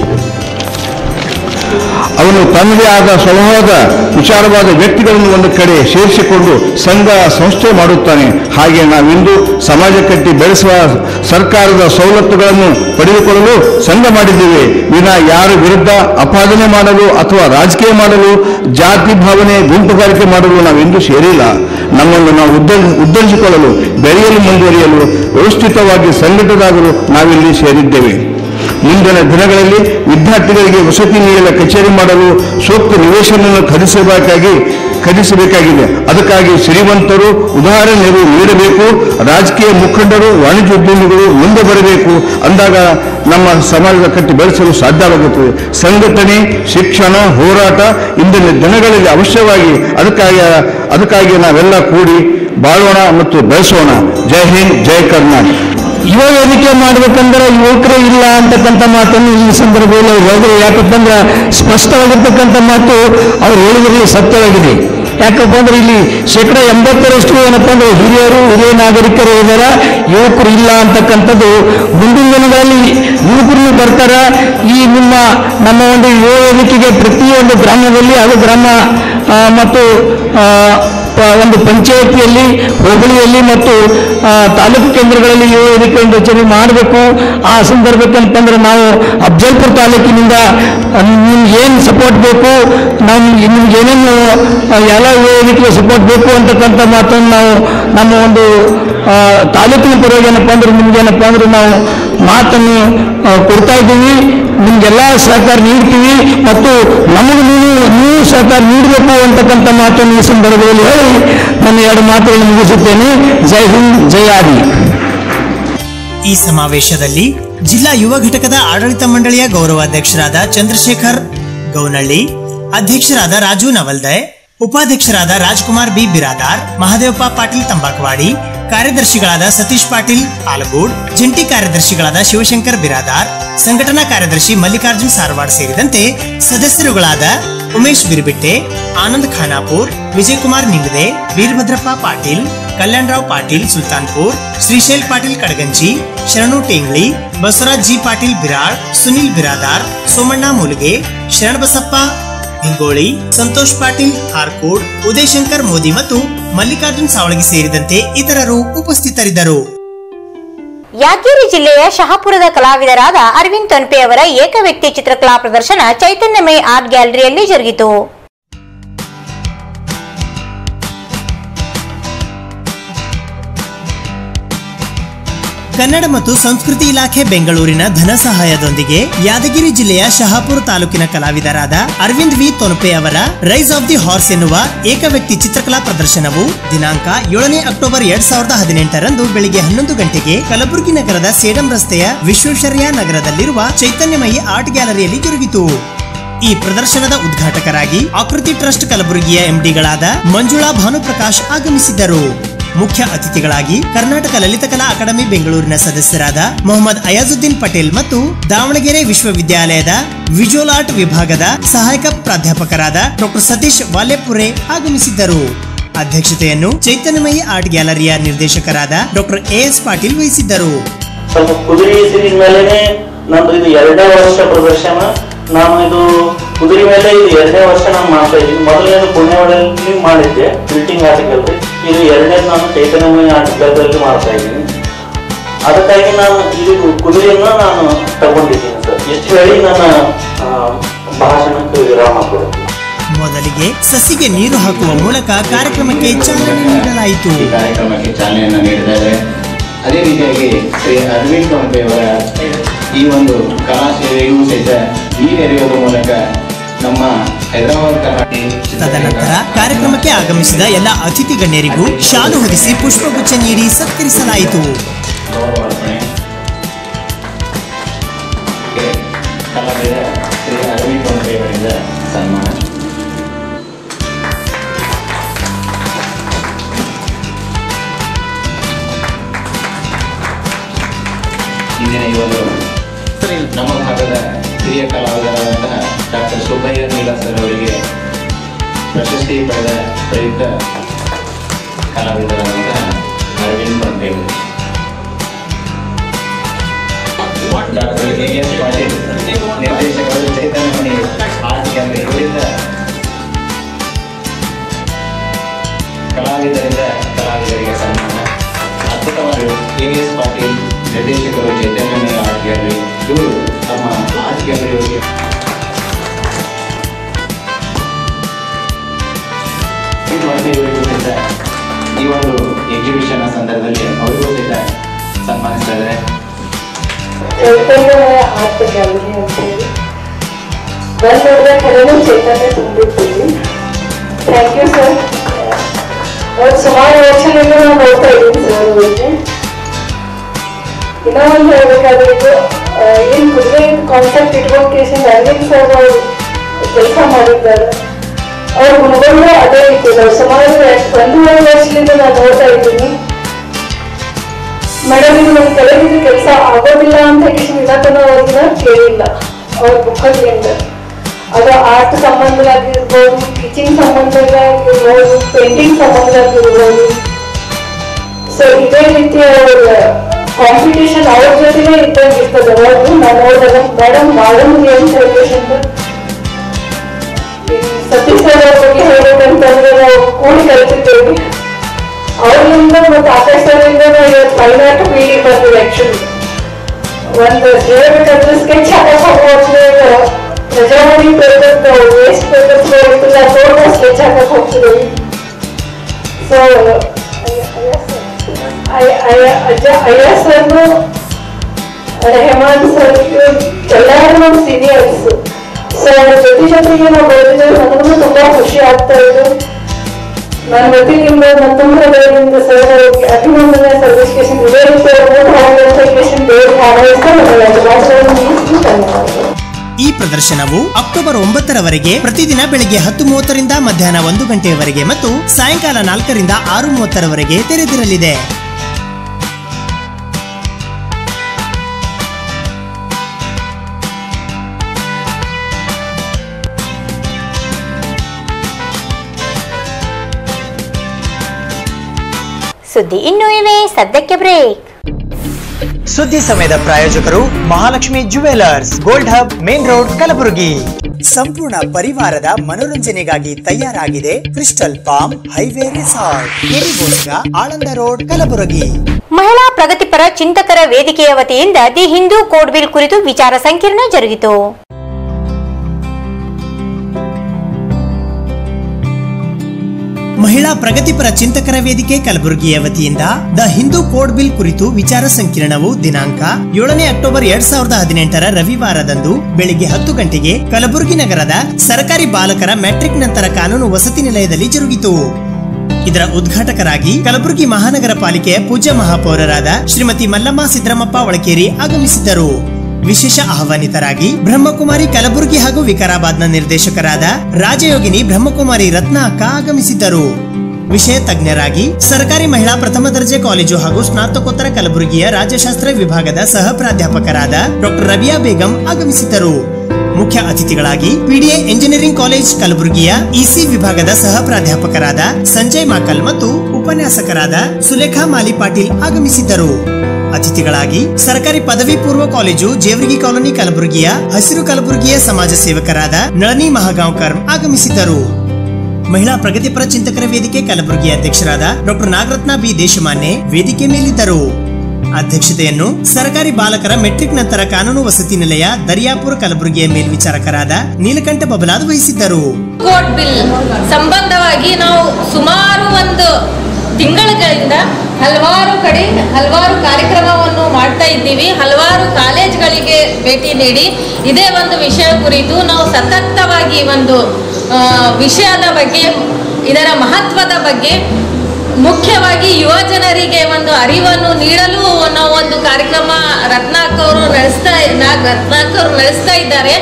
S5: ಅವನು ತನ್ನದೇ ಆದ ಸ್ವಭಾವದ ವಿಚಾರವಾದ ವ್ಯಕ್ತಿಗಳನ್ನು ಒಂದು ಕಡೆ ಸೇರಿಸಿಕೊಂಡು ಸಂಘ ಸಂಸ್ಥೆ ಮಾಡುತ್ತಾನೆ ಹಾಗೆ ನಾವಿಂದು ಸಮಾಜ ಕಟ್ಟಿ ಬೆಳೆಸುವ ಸರ್ಕಾರದ ಸವಲತ್ತುಗಳನ್ನು ಪಡೆದುಕೊಳ್ಳಲು ಸಂಘ ಮಾಡಿದ್ದೇವೆ ವಿನ ಯಾರ ವಿರುದ್ಧ ಅಪಾದನೆ ಮಾಡಲು ಅಥವಾ ರಾಜಕೀಯ ಮಾಡಲು ಜಾತಿ ಭಾವನೆ ಗುಂಪುಗಾರಿಕೆ ಮಾಡಲು ನಾವೆಂದೂ ಸೇರಿಲ್ಲ ನಮ್ಮನ್ನು ನಾವು ಉದ್ದ ಉದ್ಧರಿಸಿಕೊಳ್ಳಲು ಬೆಳೆಯಲು ಮುಂದುವರಿಯಲು ವ್ಯವಸ್ಥಿತವಾಗಿ ಸಂಘಟಿತರಾಗಲು ನಾವಿಲ್ಲಿ ಸೇರಿದ್ದೇವೆ
S10: ಮುಂದಿನ ದಿನಗಳಲ್ಲಿ ವಿದ್ಯಾರ್ಥಿಗಳಿಗೆ ವಸತಿ ನೀಡಲು ಕಚೇರಿ ಮಾಡಲು ಸೂಕ್ತ ನಿವೇಶನವನ್ನು ಖರೀದಿಸಬೇಕಾಗಿ ಖರೀದಿಸಬೇಕಾಗಿದೆ ಅದಕ್ಕಾಗಿ ಶ್ರೀಮಂತರು ಉದಾಹರಣೆ ನೆರವು ನೀಡಬೇಕು ರಾಜಕೀಯ ಮುಖಂಡರು ವಾಣಿಜ್ಯೋದ್ಯಮಿಗಳು ಮುಂದೆ ಬರಬೇಕು ಅಂದಾಗ ನಮ್ಮ ಸಮಾಜದ ಕಟ್ಟಿ ಬೆಳೆಸಲು ಸಾಧ್ಯವಾಗುತ್ತದೆ ಸಂಘಟನೆ ಶಿಕ್ಷಣ ಹೋರಾಟ ಇಂದಿನ ದಿನಗಳಲ್ಲಿ ಅವಶ್ಯವಾಗಿ ಅದಕ್ಕಾಗಿ ಅದಕ್ಕಾಗಿ ನಾವೆಲ್ಲ ಕೂಡಿ ಬಾಳೋಣ ಮತ್ತು ಬೆಳೆಸೋಣ ಜೈ ಹಿಂದ್ ಜೈ ಕರ್ನಾಟಕ
S11: ಯುವ ವೇದಿಕೆ ಮಾಡ್ಬೇಕಂದ್ರೆ ಯುವಕರೇ ಇಲ್ಲ ಅಂತಕ್ಕಂಥ ಮಾತನ್ನು ಈ ಸಂದರ್ಭದಲ್ಲಿ ಅವ್ರು ಹೇಳಿದ್ರು ಯಾಕಪ್ಪ ಅಂದ್ರೆ ಸ್ಪಷ್ಟವಾಗಿರ್ತಕ್ಕಂಥ ಮಾತು ಅವ್ರು ಹೇಳಿದ್ರಲ್ಲಿ ಸತ್ಯವಾಗಿದೆ ಯಾಕಪ್ಪ ಅಂದ್ರೆ ಇಲ್ಲಿ ಶೇಕಡ ಎಂಬತ್ತರಷ್ಟು ಏನಪ್ಪ ಅಂದ್ರೆ ಹಿರಿಯರು ಹಿರಿಯ ನಾಗರಿಕರು ಇದಾರ ಯುವಕರು ಇಲ್ಲ ಅಂತಕ್ಕಂಥದ್ದು ಮುಂದಿನ ದಿನಗಳಲ್ಲಿ ಯುವಕರು ಬರ್ತಾರ ಈ ನಿಮ್ಮ ನಮ್ಮ ಒಂದು ಯುವ ವೇದಿಕೆಗೆ ಪ್ರತಿಯೊಂದು ಗ್ರಾಮದಲ್ಲಿ ಅದು ಗ್ರಾಮ ಆ, ಮತ್ತು ಆ, ಪ- ಒಂದು ಪಂಚಾಯತಿಯಲ್ಲಿ ಹೋಬಳಿಯಲ್ಲಿ ಮತ್ತು ಆ, ತಾಲೂಕು ಕೇಂದ್ರಗಳಲ್ಲಿ ಯುವ ವೇದಿಕೆ ಒಂದು ರಚನೆ ಮಾಡಬೇಕು ಆ ಸಂದರ್ಭಕ್ಕೆ ಅಂತಂದ್ರೆ ನಾವು ಅಫ್ಜಲ್ಪುರ ತಾಲೂಕಿನಿಂದ ನಿಮ್ಗೆ ಏನು ಸಪೋರ್ಟ್ ಬೇಕು ನಾವು ನಿಮ್ಗೆ ಏನೇನು ಆ, ಎಲ್ಲ ಯುವ ವೇದಿಕೆಗೆ ಸಪೋರ್ಟ್ ಬೇಕು ಅಂತಕ್ಕಂಥ ಮಾತನ್ನು ನಾವು ನಮ್ಮ ಒಂದು ಆ, ತಾಲೂಕಿನ ಪರವಾಗಿ ಏನಪ್ಪ ಅಂದ್ರೆ ನಿಮ್ಗೆ ಏನಪ್ಪ ಅಂದ್ರೆ ನಾವು ಮಾತನ್ನು ಆ, ಕೊಡ್ತಾ ಇದ್ದೀವಿ ನಿಮ್ಗೆಲ್ಲ ಸಹಕಾರ ನೀಡ್ತೀವಿ ಮತ್ತು ನಮಗೆ ನೀವು ನೀವು ಸಹಕಾರ ನೀಡಬೇಕು ಅಂತಕ್ಕಂಥ ಮಾತನ್ನು ಈ ಸಂದರ್ಭದಲ್ಲಿ ಹೇಳಿ ನನ್ನ ಎರಡು ಮಾತುಗಳನ್ನು ಮುಗಿಸುತ್ತೇನೆ ಜೈ ಹಿಂದ್ ಜೈ ಆದಿ
S1: ಈ ಸಮಾವೇಶದಲ್ಲಿ ಜಿಲ್ಲಾ ಯುವ ಘಟಕದ ಆಡಳಿತ ಮಂಡಳಿಯ ಗೌರವಾಧ್ಯಕ್ಷರಾದ ಚಂದ್ರಶೇಖರ್ ಗೌನಳ್ಳಿ ಅಧ್ಯಕ್ಷರಾದ ರಾಜು ನವಲ್ದೆ ಉಪಾಧ್ಯಕ್ಷರಾದ ರಾಜ್ಕುಮಾರ್ ಬಿ ಬಿರಾದಾರ್ ಮಹದೇವಪ್ಪ ಪಾಟೀಲ್ ತಂಬಾಕವಾಡಿ ಕಾರ್ಯದರ್ಶಿಗಳಾದ ಸತೀಶ್ ಪಾಟೀಲ್ ಆಲಗೂಡ್ ಜಂಟಿ ಕಾರ್ಯದರ್ಶಿಗಳಾದ ಶಿವಶಂಕರ್ ಬಿರಾದಾರ್ ಸಂಘಟನಾ ಕಾರ್ಯದರ್ಶಿ ಮಲ್ಲಿಕಾರ್ಜುನ್ ಸಾರವಾಡ್ ಸೇರಿದಂತೆ ಸದಸ್ಯರುಗಳಾದ ಉಮೇಶ್ ಬಿರ್ಬಿಟ್ಟೆ ಆನಂದ್ ಖಾನಾಪುರ್ ವಿಜಯಕುಮಾರ್ ನಿಂಗದೆ ವೀರಭದ್ರಪ್ಪ ಪಾಟೀಲ್ ಕಲ್ಯಾಣರಾವ್ ಪಾಟೀಲ್ ಸುಲ್ತಾನ್ಪುರ್ ಶ್ರೀಶೈಲ್ ಪಾಟೀಲ್ ಕಡಗಂಚಿ ಶರಣು ಟೇಂಗ್ಳಿ ಬಸವರಾಜ್ ಜಿ ಪಾಟೀಲ್ ಬಿರಾಳ್ ಸುನಿಲ್ ಬಿರಾದಾರ್ ಸೋಮಣ್ಣ ಮುಲುಗೆ ಶರಣಬಸಪ್ಪ ಹಿಂಗೋಳಿ ಸಂತೋಷ್ ಪಾಟೀಲ್ ಹಾರ್ಕೋಡ್ ಉದಯಶಂಕರ್ ಮೋದಿ ಮತ್ತು ಮಲ್ಲಿಕಾರ್ಜುನ್ ಸಾವಳಗಿ ಸೇರಿದಂತೆ ಇತರರು ಉಪಸ್ಥಿತರಿದ್ದರು
S2: ಯಾದಗಿರಿ ಜಿಲ್ಲೆಯ ಶಹಾಪುರದ ಕಲಾವಿದರಾದ ಅರವಿಂದ್ ತೊನ್ಪೆ ಅವರ ಏಕ ವ್ಯಕ್ತಿ ಚಿತ್ರಕಲಾ ಪ್ರದರ್ಶನ ಚೈತನ್ಯಮಯ ಆರ್ಟ್ ಗ್ಯಾಲರಿಯಲ್ಲಿ ಜರುಗಿತು
S1: ಕನ್ನಡ ಮತ್ತು ಸಂಸ್ಕೃತಿ ಇಲಾಖೆ ಬೆಂಗಳೂರಿನ ಧನ ಸಹಾಯದೊಂದಿಗೆ ಯಾದಗಿರಿ ಜಿಲ್ಲೆಯ ಶಹಾಪುರ ತಾಲೂಕಿನ ಕಲಾವಿದರಾದ ಅರವಿಂದ್ ವಿ ತೊನಪೆ ಅವರ ರೈಸ್ ಆಫ್ ದಿ ಹಾರ್ಸ್ ಎನ್ನುವ ಏಕವ್ಯಕ್ತಿ ಚಿತ್ರಕಲಾ ಪ್ರದರ್ಶನವು ದಿನಾಂಕ ಏಳನೇ ಅಕ್ಟೋಬರ್ ಎರಡ್ ಸಾವಿರದ ಹದಿನೆಂಟರಂದು ಬೆಳಿಗ್ಗೆ ಹನ್ನೊಂದು ಗಂಟೆಗೆ ಕಲಬುರಗಿ ನಗರದ ಸೇಡಂ ರಸ್ತೆಯ ವಿಶ್ವೇಶ್ವರಯ್ಯ ನಗರದಲ್ಲಿರುವ ಚೈತನ್ಯಮಯಿ ಆರ್ಟ್ ಗ್ಯಾಲರಿಯಲ್ಲಿ ಜರುಗಿತು ಈ ಪ್ರದರ್ಶನದ ಉದ್ಘಾಟಕರಾಗಿ ಆಕೃತಿ ಟ್ರಸ್ಟ್ ಕಲಬುರಗಿಯ ಎಂಡಿಗಳಾದ ಮಂಜುಳಾ ಭಾನುಪ್ರಕಾಶ್ ಆಗಮಿಸಿದ್ದರು ಮುಖ್ಯ ಅತಿಥಿಗಳಾಗಿ ಕರ್ನಾಟಕ ಲಲಿತಕಲಾ ಅಕಾಡೆಮಿ ಬೆಂಗಳೂರಿನ ಸದಸ್ಯರಾದ ಮೊಹಮ್ಮದ್ ಅಯಾಜುದ್ದೀನ್ ಪಟೇಲ್ ಮತ್ತು ದಾವಣಗೆರೆ ವಿಶ್ವವಿದ್ಯಾಲಯದ ವಿಜುವಲ್ ಆರ್ಟ್ ವಿಭಾಗದ ಸಹಾಯಕ ಪ್ರಾಧ್ಯಾಪಕರಾದ ಡಾಕ್ಟರ್ ಸತೀಶ್ ವಾಲೆಪುರೆ ಆಗಮಿಸಿದ್ದರು ಅಧ್ಯಕ್ಷತೆಯನ್ನು ಚೈತನ್ಯಮಯಿ ಆರ್ಟ್ ಗ್ಯಾಲರಿಯ ನಿರ್ದೇಶಕರಾದ ಡಾಕ್ಟರ್ ಎ ಎಸ್ ಪಾಟೀಲ್ ವಹಿಸಿದ್ದರು
S12: ಸ್ವಲ್ಪ ಕುದುರೆ ಸೀರೀಸ್ ಮೇಲೆನೆ ನಂದು ಇದು ಎರಡನೇ ವರ್ಷ ಪ್ರದರ್ಶನ ನಾನು ಇದು ಕುದುರೆ ಮೇಲೆ ಇದು ಎರಡನೇ ವರ್ಷ ನಾನು ಮಾಡ್ತಾ ಇದ್ದೀನಿ ಮೊದಲನೇದು ಪುಣ್ಯವಾಡಲ್ಲಿ ಮಾಡಿದ್ದೆ ಪ್ರಿಂಟಿಂಗ್ ಆರ್ಟಿಕಲ್ ಇದು ಎರಡನೇದು ನಾನು ಚೈತನ್ಯಮಯ ಆರ್ಟಿಕಲ್ದಲ್ಲಿ ಮಾಡ್ತಾ ಇದ್ದೀನಿ ಅದಕ್ಕಾಗಿ ನಾನು ಇದು ಕುದುರೆಯನ್ನ ನಾನು ತಗೊಂಡಿದ್ದೀನಿ ಸರ್ ಎಷ್ಟು ಹೇಳಿ ನನ್ನ ಆ, ಭಾಷಣಕ್ಕೆ ವಿರಾಮ ಕೊಡುತ್ತೆ
S1: ಮೊದಲಿಗೆ ಸಸಿಗೆ ನೀರು ಹಾಕುವ ಮೂಲಕ ಕಾರ್ಯಕ್ರಮಕ್ಕೆ ಚಾಲನೆ ನೀಡಲಾಯಿತು
S13: ಈ ಕಾರ್ಯಕ್ರಮಕ್ಕೆ ಚಾಲನೆಯನ್ನು ನೀಡಿದ್ದಾರೆ ಅದೇ ರೀತಿಯಾಗಿ ಶ್ರೀ ಅರವಿಂದ್ ಅವರ ಈ ಒಂದು ಕಲಾ ಸೇವೆಯೂ ಸಹಿತ ನೀರೆರೆಯುವುದರ ಮೂಲಕ ನಮ್ಮ ಹೈದರಾಬಾದ್ ಕರ್ನಾಟಕ
S1: ತದನಂತರ ಕಾರ್ಯಕ್ರಮಕ್ಕೆ ಆಗಮಿಸಿದ ಎಲ್ಲ ಅತಿಥಿ ಗಣ್ಯರಿಗೂ ಶಾಲು ಹೊದಿಸಿ ಪುಷ್ಪಗುಚ್ಛ ನೀಡಿ ಸತ್ಕರಿಸಲಾಯಿತು
S13: ಗೌರವಾರ್ಪಣೆ ಕಲಾವಿದ ಶ್ರೀ ಅರವಿಂದ್ ಅವರಿಂದ ಸನ್ಮಾನ ಇಂದಿನ ಈ ಒಂದು ನಮ್ಮ ಭಾಗದ ಹಿರಿಯ ಕಲಾವಿದರಾದಂತಹ ಡಾಕ್ಟರ್ ಸುಬ್ಬಯ್ಯ ನೀಲ ಸರ್ ಅವರಿಗೆ ಪ್ರಶಸ್ತಿ ಪಡೆದ ಪ್ರಯುಕ್ತ ಕಲಾವಿದರಾದಂತಹ ಅರವಿಂದ್ ಬಂದೇವರು ಡಾಕ್ಟರ್ ಎ ಎಸ್ ಪಾಟೀಲ್ ನಿರ್ದೇಶಕರು ಚೈತನ್ಯಮಣಿ ಆರ್ಟ್ ಗ್ಯಾಲರಿ ಇವರಿಂದ ಕಲಾವಿದರಿಂದ ಕಲಾವಿದರಿಗೆ ಸನ್ಮಾನ ಅದ್ಭುತವಾಗಿ ಎ ಎಸ್ ಪಾಟೀಲ್ ನಿರ್ದೇಶಕರು ಚೈತನ್ಯಮಣಿ ಆರ್ಟ್ ಗ್ಯಾಲರಿ ಇವರು ತಮ್ಮ ಆರ್ಟ್ ಗ್ಯಾಲರಿಯವರಿಗೆ ಇವರಿಗೂ ಸಹಿತ ಈ ಒಂದು ಎಕ್ಸಿಬಿಷನ್ ಸಂದರ್ಭದಲ್ಲಿ ಅವರಿಗೂ ಸಹಿತ ಸನ್ಮಾನಿಸ್ತಾ ಇದ್ದಾರೆ
S14: ಚೈತನ್ಯಮಯ ಆರ್ಟ್ ಗ್ಯಾಲರಿ ಅಂತ ಹೇಳಿ ಬಂದು ನೋಡಿದ್ರೆ ಕಡೆನೂ ಚೈತನ್ಯ ತುಂಬಿರ್ತೀವಿ ಥ್ಯಾಂಕ್ ಯು ಸರ್ ಅವ್ರು ಸುಮಾರು ವರ್ಷದಿಂದ ನಾವು ನೋಡ್ತಾ ಇದ್ದೀನಿ ಸರ್ ಅವರಿಗೆ ಇನ್ನೂ ಒಂದು ಹೇಳ್ಬೇಕಾದ್ರೆ ಇದು ಆ, ಏನ್ ಕುದುರೆ ಕಾನ್ಸೆಪ್ಟ್ ಇಟ್ಕೊಂಡು ಕೇಸಿಂದ ಅರವಿಂದ್ ಸರ್ ಅವರು ಕೆಲಸ ಮಾಡಿದ್ದಾರೆ ಅವ್ರ ಗುಣಗಳು ಅದೇ ರೀತಿ ನಾವು ಸುಮಾರು ಒಂದೂವರೆ ವರ್ಷದಿಂದ ನಾನು ನೋಡ್ತಾ ಇದ್ದೀನಿ ಮೇಡಮ್ ಇದು ನನ್ನ ಕೆಳಗಿದ್ದು ಕೆಲಸ ಆಗೋದಿಲ್ಲ ಅಂತ ಇಷ್ಟು ವಿನತನ ಅವ್ರನ್ನ ಕೇಳಿಲ್ಲ ಅವ್ರ ಬುಕ್ಕಲ್ಲಿಂದ ಅದು ಆರ್ಟ್ ಸಂಬಂಧವಾಗಿರ್ಬೋದು ಟೀಚಿಂಗ್ ಸಂಬಂಧವಾಗಿರ್ಬೋದು ಪೇಂಟಿಂಗ್ ಸಂಬಂಧವಾಗಿರ್ಬೋದು ಸೊ ಇದೇ ರೀತಿ ಅವ್ರ ಕಾಂಪಿಟೇಷನ್ ಅವ್ರ ಜೊತೆನೇ ಇದ್ದಂಗೆ ಇರ್ತದೆ ಅವ್ರದ್ದು ನಾನು ನೋಡಿದಾಗ ಮೇಡಮ್ ಮಾಡೋದು ಏನ್ ಸೆಲೆಬ್ರೇಷನ್ ಸತೀಶ್ ಸರ್ ಅವ್ರ ಬಗ್ಗೆ ಹೇಳ್ಬೇಕಂತಂದ್ರೆ ನಾವು ಕೂಡಿ ಕಲಿತಿದ್ದೇವೆ ಅವ್ರಿಂದ ಮತ್ತು ಆಕಾಶ್ ಅವರಿಂದ ಫೈನ್ ಆರ್ಟ್ ಫೀಲ್ಡಿಗೆ ಬಂದಿದೆ ಆಕ್ಚುಲಿ ಒಂದು ಹೇಳ್ಬೇಕಂದ್ರೆ ಸ್ಕೆಚ್ ಹಾಕಕ್ ಹೋಗುವಾಗ ಪ್ರಜಾವಾಣಿ ಪೇಪರ್ ವೇಸ್ಟ್ ಪೇಪರ್ಸ್ ಇರ್ತಿಲ್ಲ ತೋಟ ಸ್ಕೆಚ್ ಹಾಕಕ್ ಹೋಗ್ತಿದ್ದೀವಿ ಸೊ ಅಯ್ಯ ಸರ್ನು ರೆಹಮಾನ್ ಸರ್ ಎಲ್ಲರೂ ನಮ್ಮ ಸೀನಿಯರ್ಸ್ ಸೊ ಅವ್ರ ಜೊತೆ ಜೊತೆಗೆ ನಾವು ಬೆಳೆದಿದ್ದೇವೆ ನನಗೂ ತುಂಬಾ ಖುಷಿ ಆಗ್ತಾ ಇದೆ ನಾನು ವತಿಯಿಂದ ಮತ್ತೊಮ್ಮೆ ಬೆಳಗಿಂದ ಸರ್ ಅವರಿಗೆ ಅಭಿನಂದನೆ ಸಲ್ಲಿಸಿಕೇಶನ್ ಇದೇ ರೀತಿ ಅವ್ರನ್ನ ದೇವರಿಗೆ ಹಾರೈಸ್ತಾ ನನ್ನ ಮಾತುಗಳನ್ನು ಮುಗಿಸ್ತೀನಿ. ಧನ್ಯವಾದಗಳು
S1: ಈ ಪ್ರದರ್ಶನವು ಅಕ್ಟೋಬರ್ ಒಂಬತ್ತರವರೆಗೆ ಪ್ರತಿದಿನ ಬೆಳಿಗ್ಗೆ ಹತ್ತು ಮೂವತ್ತರಿಂದ ಮಧ್ಯಾಹ್ನ ಒಂದು ಗಂಟೆಯವರೆಗೆ ಮತ್ತು ಸಾಯಂಕಾಲ ನಾಲ್ಕರಿಂದ ಆರು ಮೂವತ್ತರವರೆಗೆ ತೆರೆದಿರಲಿದೆ
S2: ಸುದ್ದಿ ಇನ್ನೂ ಇವೆ ಸದ್ಯಕ್ಕೆ ಬ್ರೇಕ್
S1: ಸುದ್ದಿ ಸಮಯದ ಪ್ರಾಯೋಜಕರು Mahalakshmi jewellers gold hub main road Kalaburagi ಸಂಪೂರ್ಣ ಪರಿವಾರದ ಮನೋರಂಜನೆಗಾಗಿ ತಯಾರಾಗಿದೆ ಕ್ರಿಸ್ಟಲ್ ಪಾಮ್ ಹೈವೇ ರೆಸಾರ್ಟ್ ಕೆರಿಬೋಸ್ಗ ಆಳಂದ ರೋಡ್ ಕಲಬುರಗಿ
S2: ಮಹಿಳಾ ಪ್ರಗತಿಪರ ಚಿಂತಕರ ವೇದಿಕೆಯ ವತಿಯಿಂದ ದಿ ಹಿಂದೂ ಕೋಡ್ ಬಿಲ್ ಕುರಿತು ವಿಚಾರ ಸಂಕಿರಣ ಜರುಗಿತು
S1: ಮಹಿಳಾ ಪ್ರಗತಿಪರ ಚಿಂತಕರ ವೇದಿಕೆ ಕಲಬುರಗಿಯ ವತಿಯಿಂದ ದ ಹಿಂದೂ ಕೋಡ್ ಬಿಲ್ ಕುರಿತು ವಿಚಾರ ಸಂಕಿರಣವು ದಿನಾಂಕ ಏಳನೇ ಅಕ್ಟೋಬರ್ ಎರಡ್ ಸಾವಿರದ ಹದಿನೆಂಟರ ರವಿವಾರದಂದು ಬೆಳಿಗ್ಗೆ ಹತ್ತು ಗಂಟೆಗೆ ಕಲಬುರಗಿ ನಗರದ ಸರ್ಕಾರಿ ಬಾಲಕರ ಮ್ಯಾಟ್ರಿಕ್ ನಂತರ ಕಾನೂನು ವಸತಿ ನಿಲಯದಲ್ಲಿ ಜರುಗಿತು ಇದರ ಉದ್ಘಾಟಕರಾಗಿ ಕಲಬುರಗಿ ಮಹಾನಗರ ಪಾಲಿಕೆಯ ಪೂಜ್ಯ ಮಹಾಪೌರರಾದ ಶ್ರೀಮತಿ ಮಲ್ಲಮ್ಮ ಸಿದ್ದರಾಮಪ್ಪ ಒಳಕೇರಿ ಆಗಮಿಸಿದ್ದರು ವಿಶೇಷ ಆಹ್ವಾನಿತರಾಗಿ ಬ್ರಹ್ಮಕುಮಾರಿ ಕಲಬುರಗಿ ಹಾಗೂ ವಿಕಾರಾಬಾದ್ನ ನಿರ್ದೇಶಕರಾದ ರಾಜಯೋಗಿನಿ ಬ್ರಹ್ಮಕುಮಾರಿ ರತ್ನ ಅಕ್ಕ ಆಗಮಿಸಿದ್ದರು ವಿಷಯ ತಜ್ಞರಾಗಿ ಸರ್ಕಾರಿ ಮಹಿಳಾ ಪ್ರಥಮ ದರ್ಜೆ ಕಾಲೇಜು ಹಾಗೂ ಸ್ನಾತಕೋತ್ತರ ಕಲಬುರಗಿಯ ರಾಜ್ಯಶಾಸ್ತ್ರ ವಿಭಾಗದ ಸಹ ಪ್ರಾಧ್ಯಾಪಕರಾದ ಡಾಕ್ಟರ್ ರಬಿಯಾ ಬೇಗಂ ಆಗಮಿಸಿದ್ದರು ಮುಖ್ಯ ಅತಿಥಿಗಳಾಗಿ ಪಿಡಿಎ ಎಂಜಿನಿಯರಿಂಗ್ ಕಾಲೇಜ್ ಕಲಬುರಗಿಯ ಇಸಿ ವಿಭಾಗದ ಸಹ ಪ್ರಾಧ್ಯಾಪಕರಾದ ಸಂಜಯ್ ಮಾಕಲ್ ಮತ್ತು ಉಪನ್ಯಾಸಕರಾದ ಸುಲೇಖಾ ಮಾಲಿ ಪಾಟೀಲ್ ಆಗಮಿಸಿದ್ದರು ಅತಿಥಿಗಳಾಗಿ ಸರ್ಕಾರಿ ಪದವಿ ಪೂರ್ವ ಕಾಲೇಜು ಜೇವರ್ಗಿ ಕಾಲೋನಿ ಕಲಬುರಗಿಯ ಹಸಿರು ಕಲಬುರಗಿಯ ಸಮಾಜ ಸೇವಕರಾದ ನಳನಿ ಮಹಾಗಾಂವ್ಕರ್ ಆಗಮಿಸಿದ್ದರು ಮಹಿಳಾ ಪ್ರಗತಿಪರ ಚಿಂತಕರ ವೇದಿಕೆ ಕಲಬುರಗಿಯ ಅಧ್ಯಕ್ಷರಾದ ಡಾಕ್ಟರ್ ನಾಗರತ್ನ ಬಿ ದೇಶಮಾನ್ಯ ವೇದಿಕೆ ಮೇಲಿದ್ದರು ಅಧ್ಯಕ್ಷತೆಯನ್ನು ಸರ್ಕಾರಿ ಬಾಲಕರ ಮೆಟ್ರಿಕ್ ನಂತರ ಕಾನೂನು ವಸತಿ ನಿಲಯ ದರಿಯಾಪುರ ಕಲಬುರಗಿಯ ಮೇಲ್ವಿಚಾರಕರಾದ ನೀಲಕಂಠ ಬಬಲಾದ್ ವಹಿಸಿದ್ದರು
S15: ಕೋರ್ಟ್ ಬಿಲ್ ಸಂಬಂಧವಾಗಿ ನಾವು ಸುಮಾರು ಒಂದು ತಿಂಗಳುಗಳಿಂದ ಹಲವಾರು ಕಡೆ ಹಲವಾರು ಕಾರ್ಯಕ್ರಮವನ್ನು ಮಾಡ್ತಾ ಇದ್ದೀವಿ ಹಲವಾರು ಕಾಲೇಜ್ಗಳಿಗೆ ಭೇಟಿ ನೀಡಿ ಇದೇ ಒಂದು ವಿಷಯ ಕುರಿತು ನಾವು ಸತತವಾಗಿ ಒಂದು ಆ, ವಿಷಯದ ಬಗ್ಗೆ ಇದರ ಮಹತ್ವದ ಬಗ್ಗೆ ಮುಖ್ಯವಾಗಿ ಯುವ ಜನರಿಗೆ ಒಂದು ಅರಿವನ್ನು ನೀಡಲು ನಾವು ಒಂದು ಕಾರ್ಯಕ್ರಮ ರತ್ನಾಕ್ ಅವರು ನಡೆಸ್ತಾ ನಾಗ್ ರತ್ನಾಕ್ ಅವರು ನಡೆಸ್ತಾ ಇದ್ದಾರೆ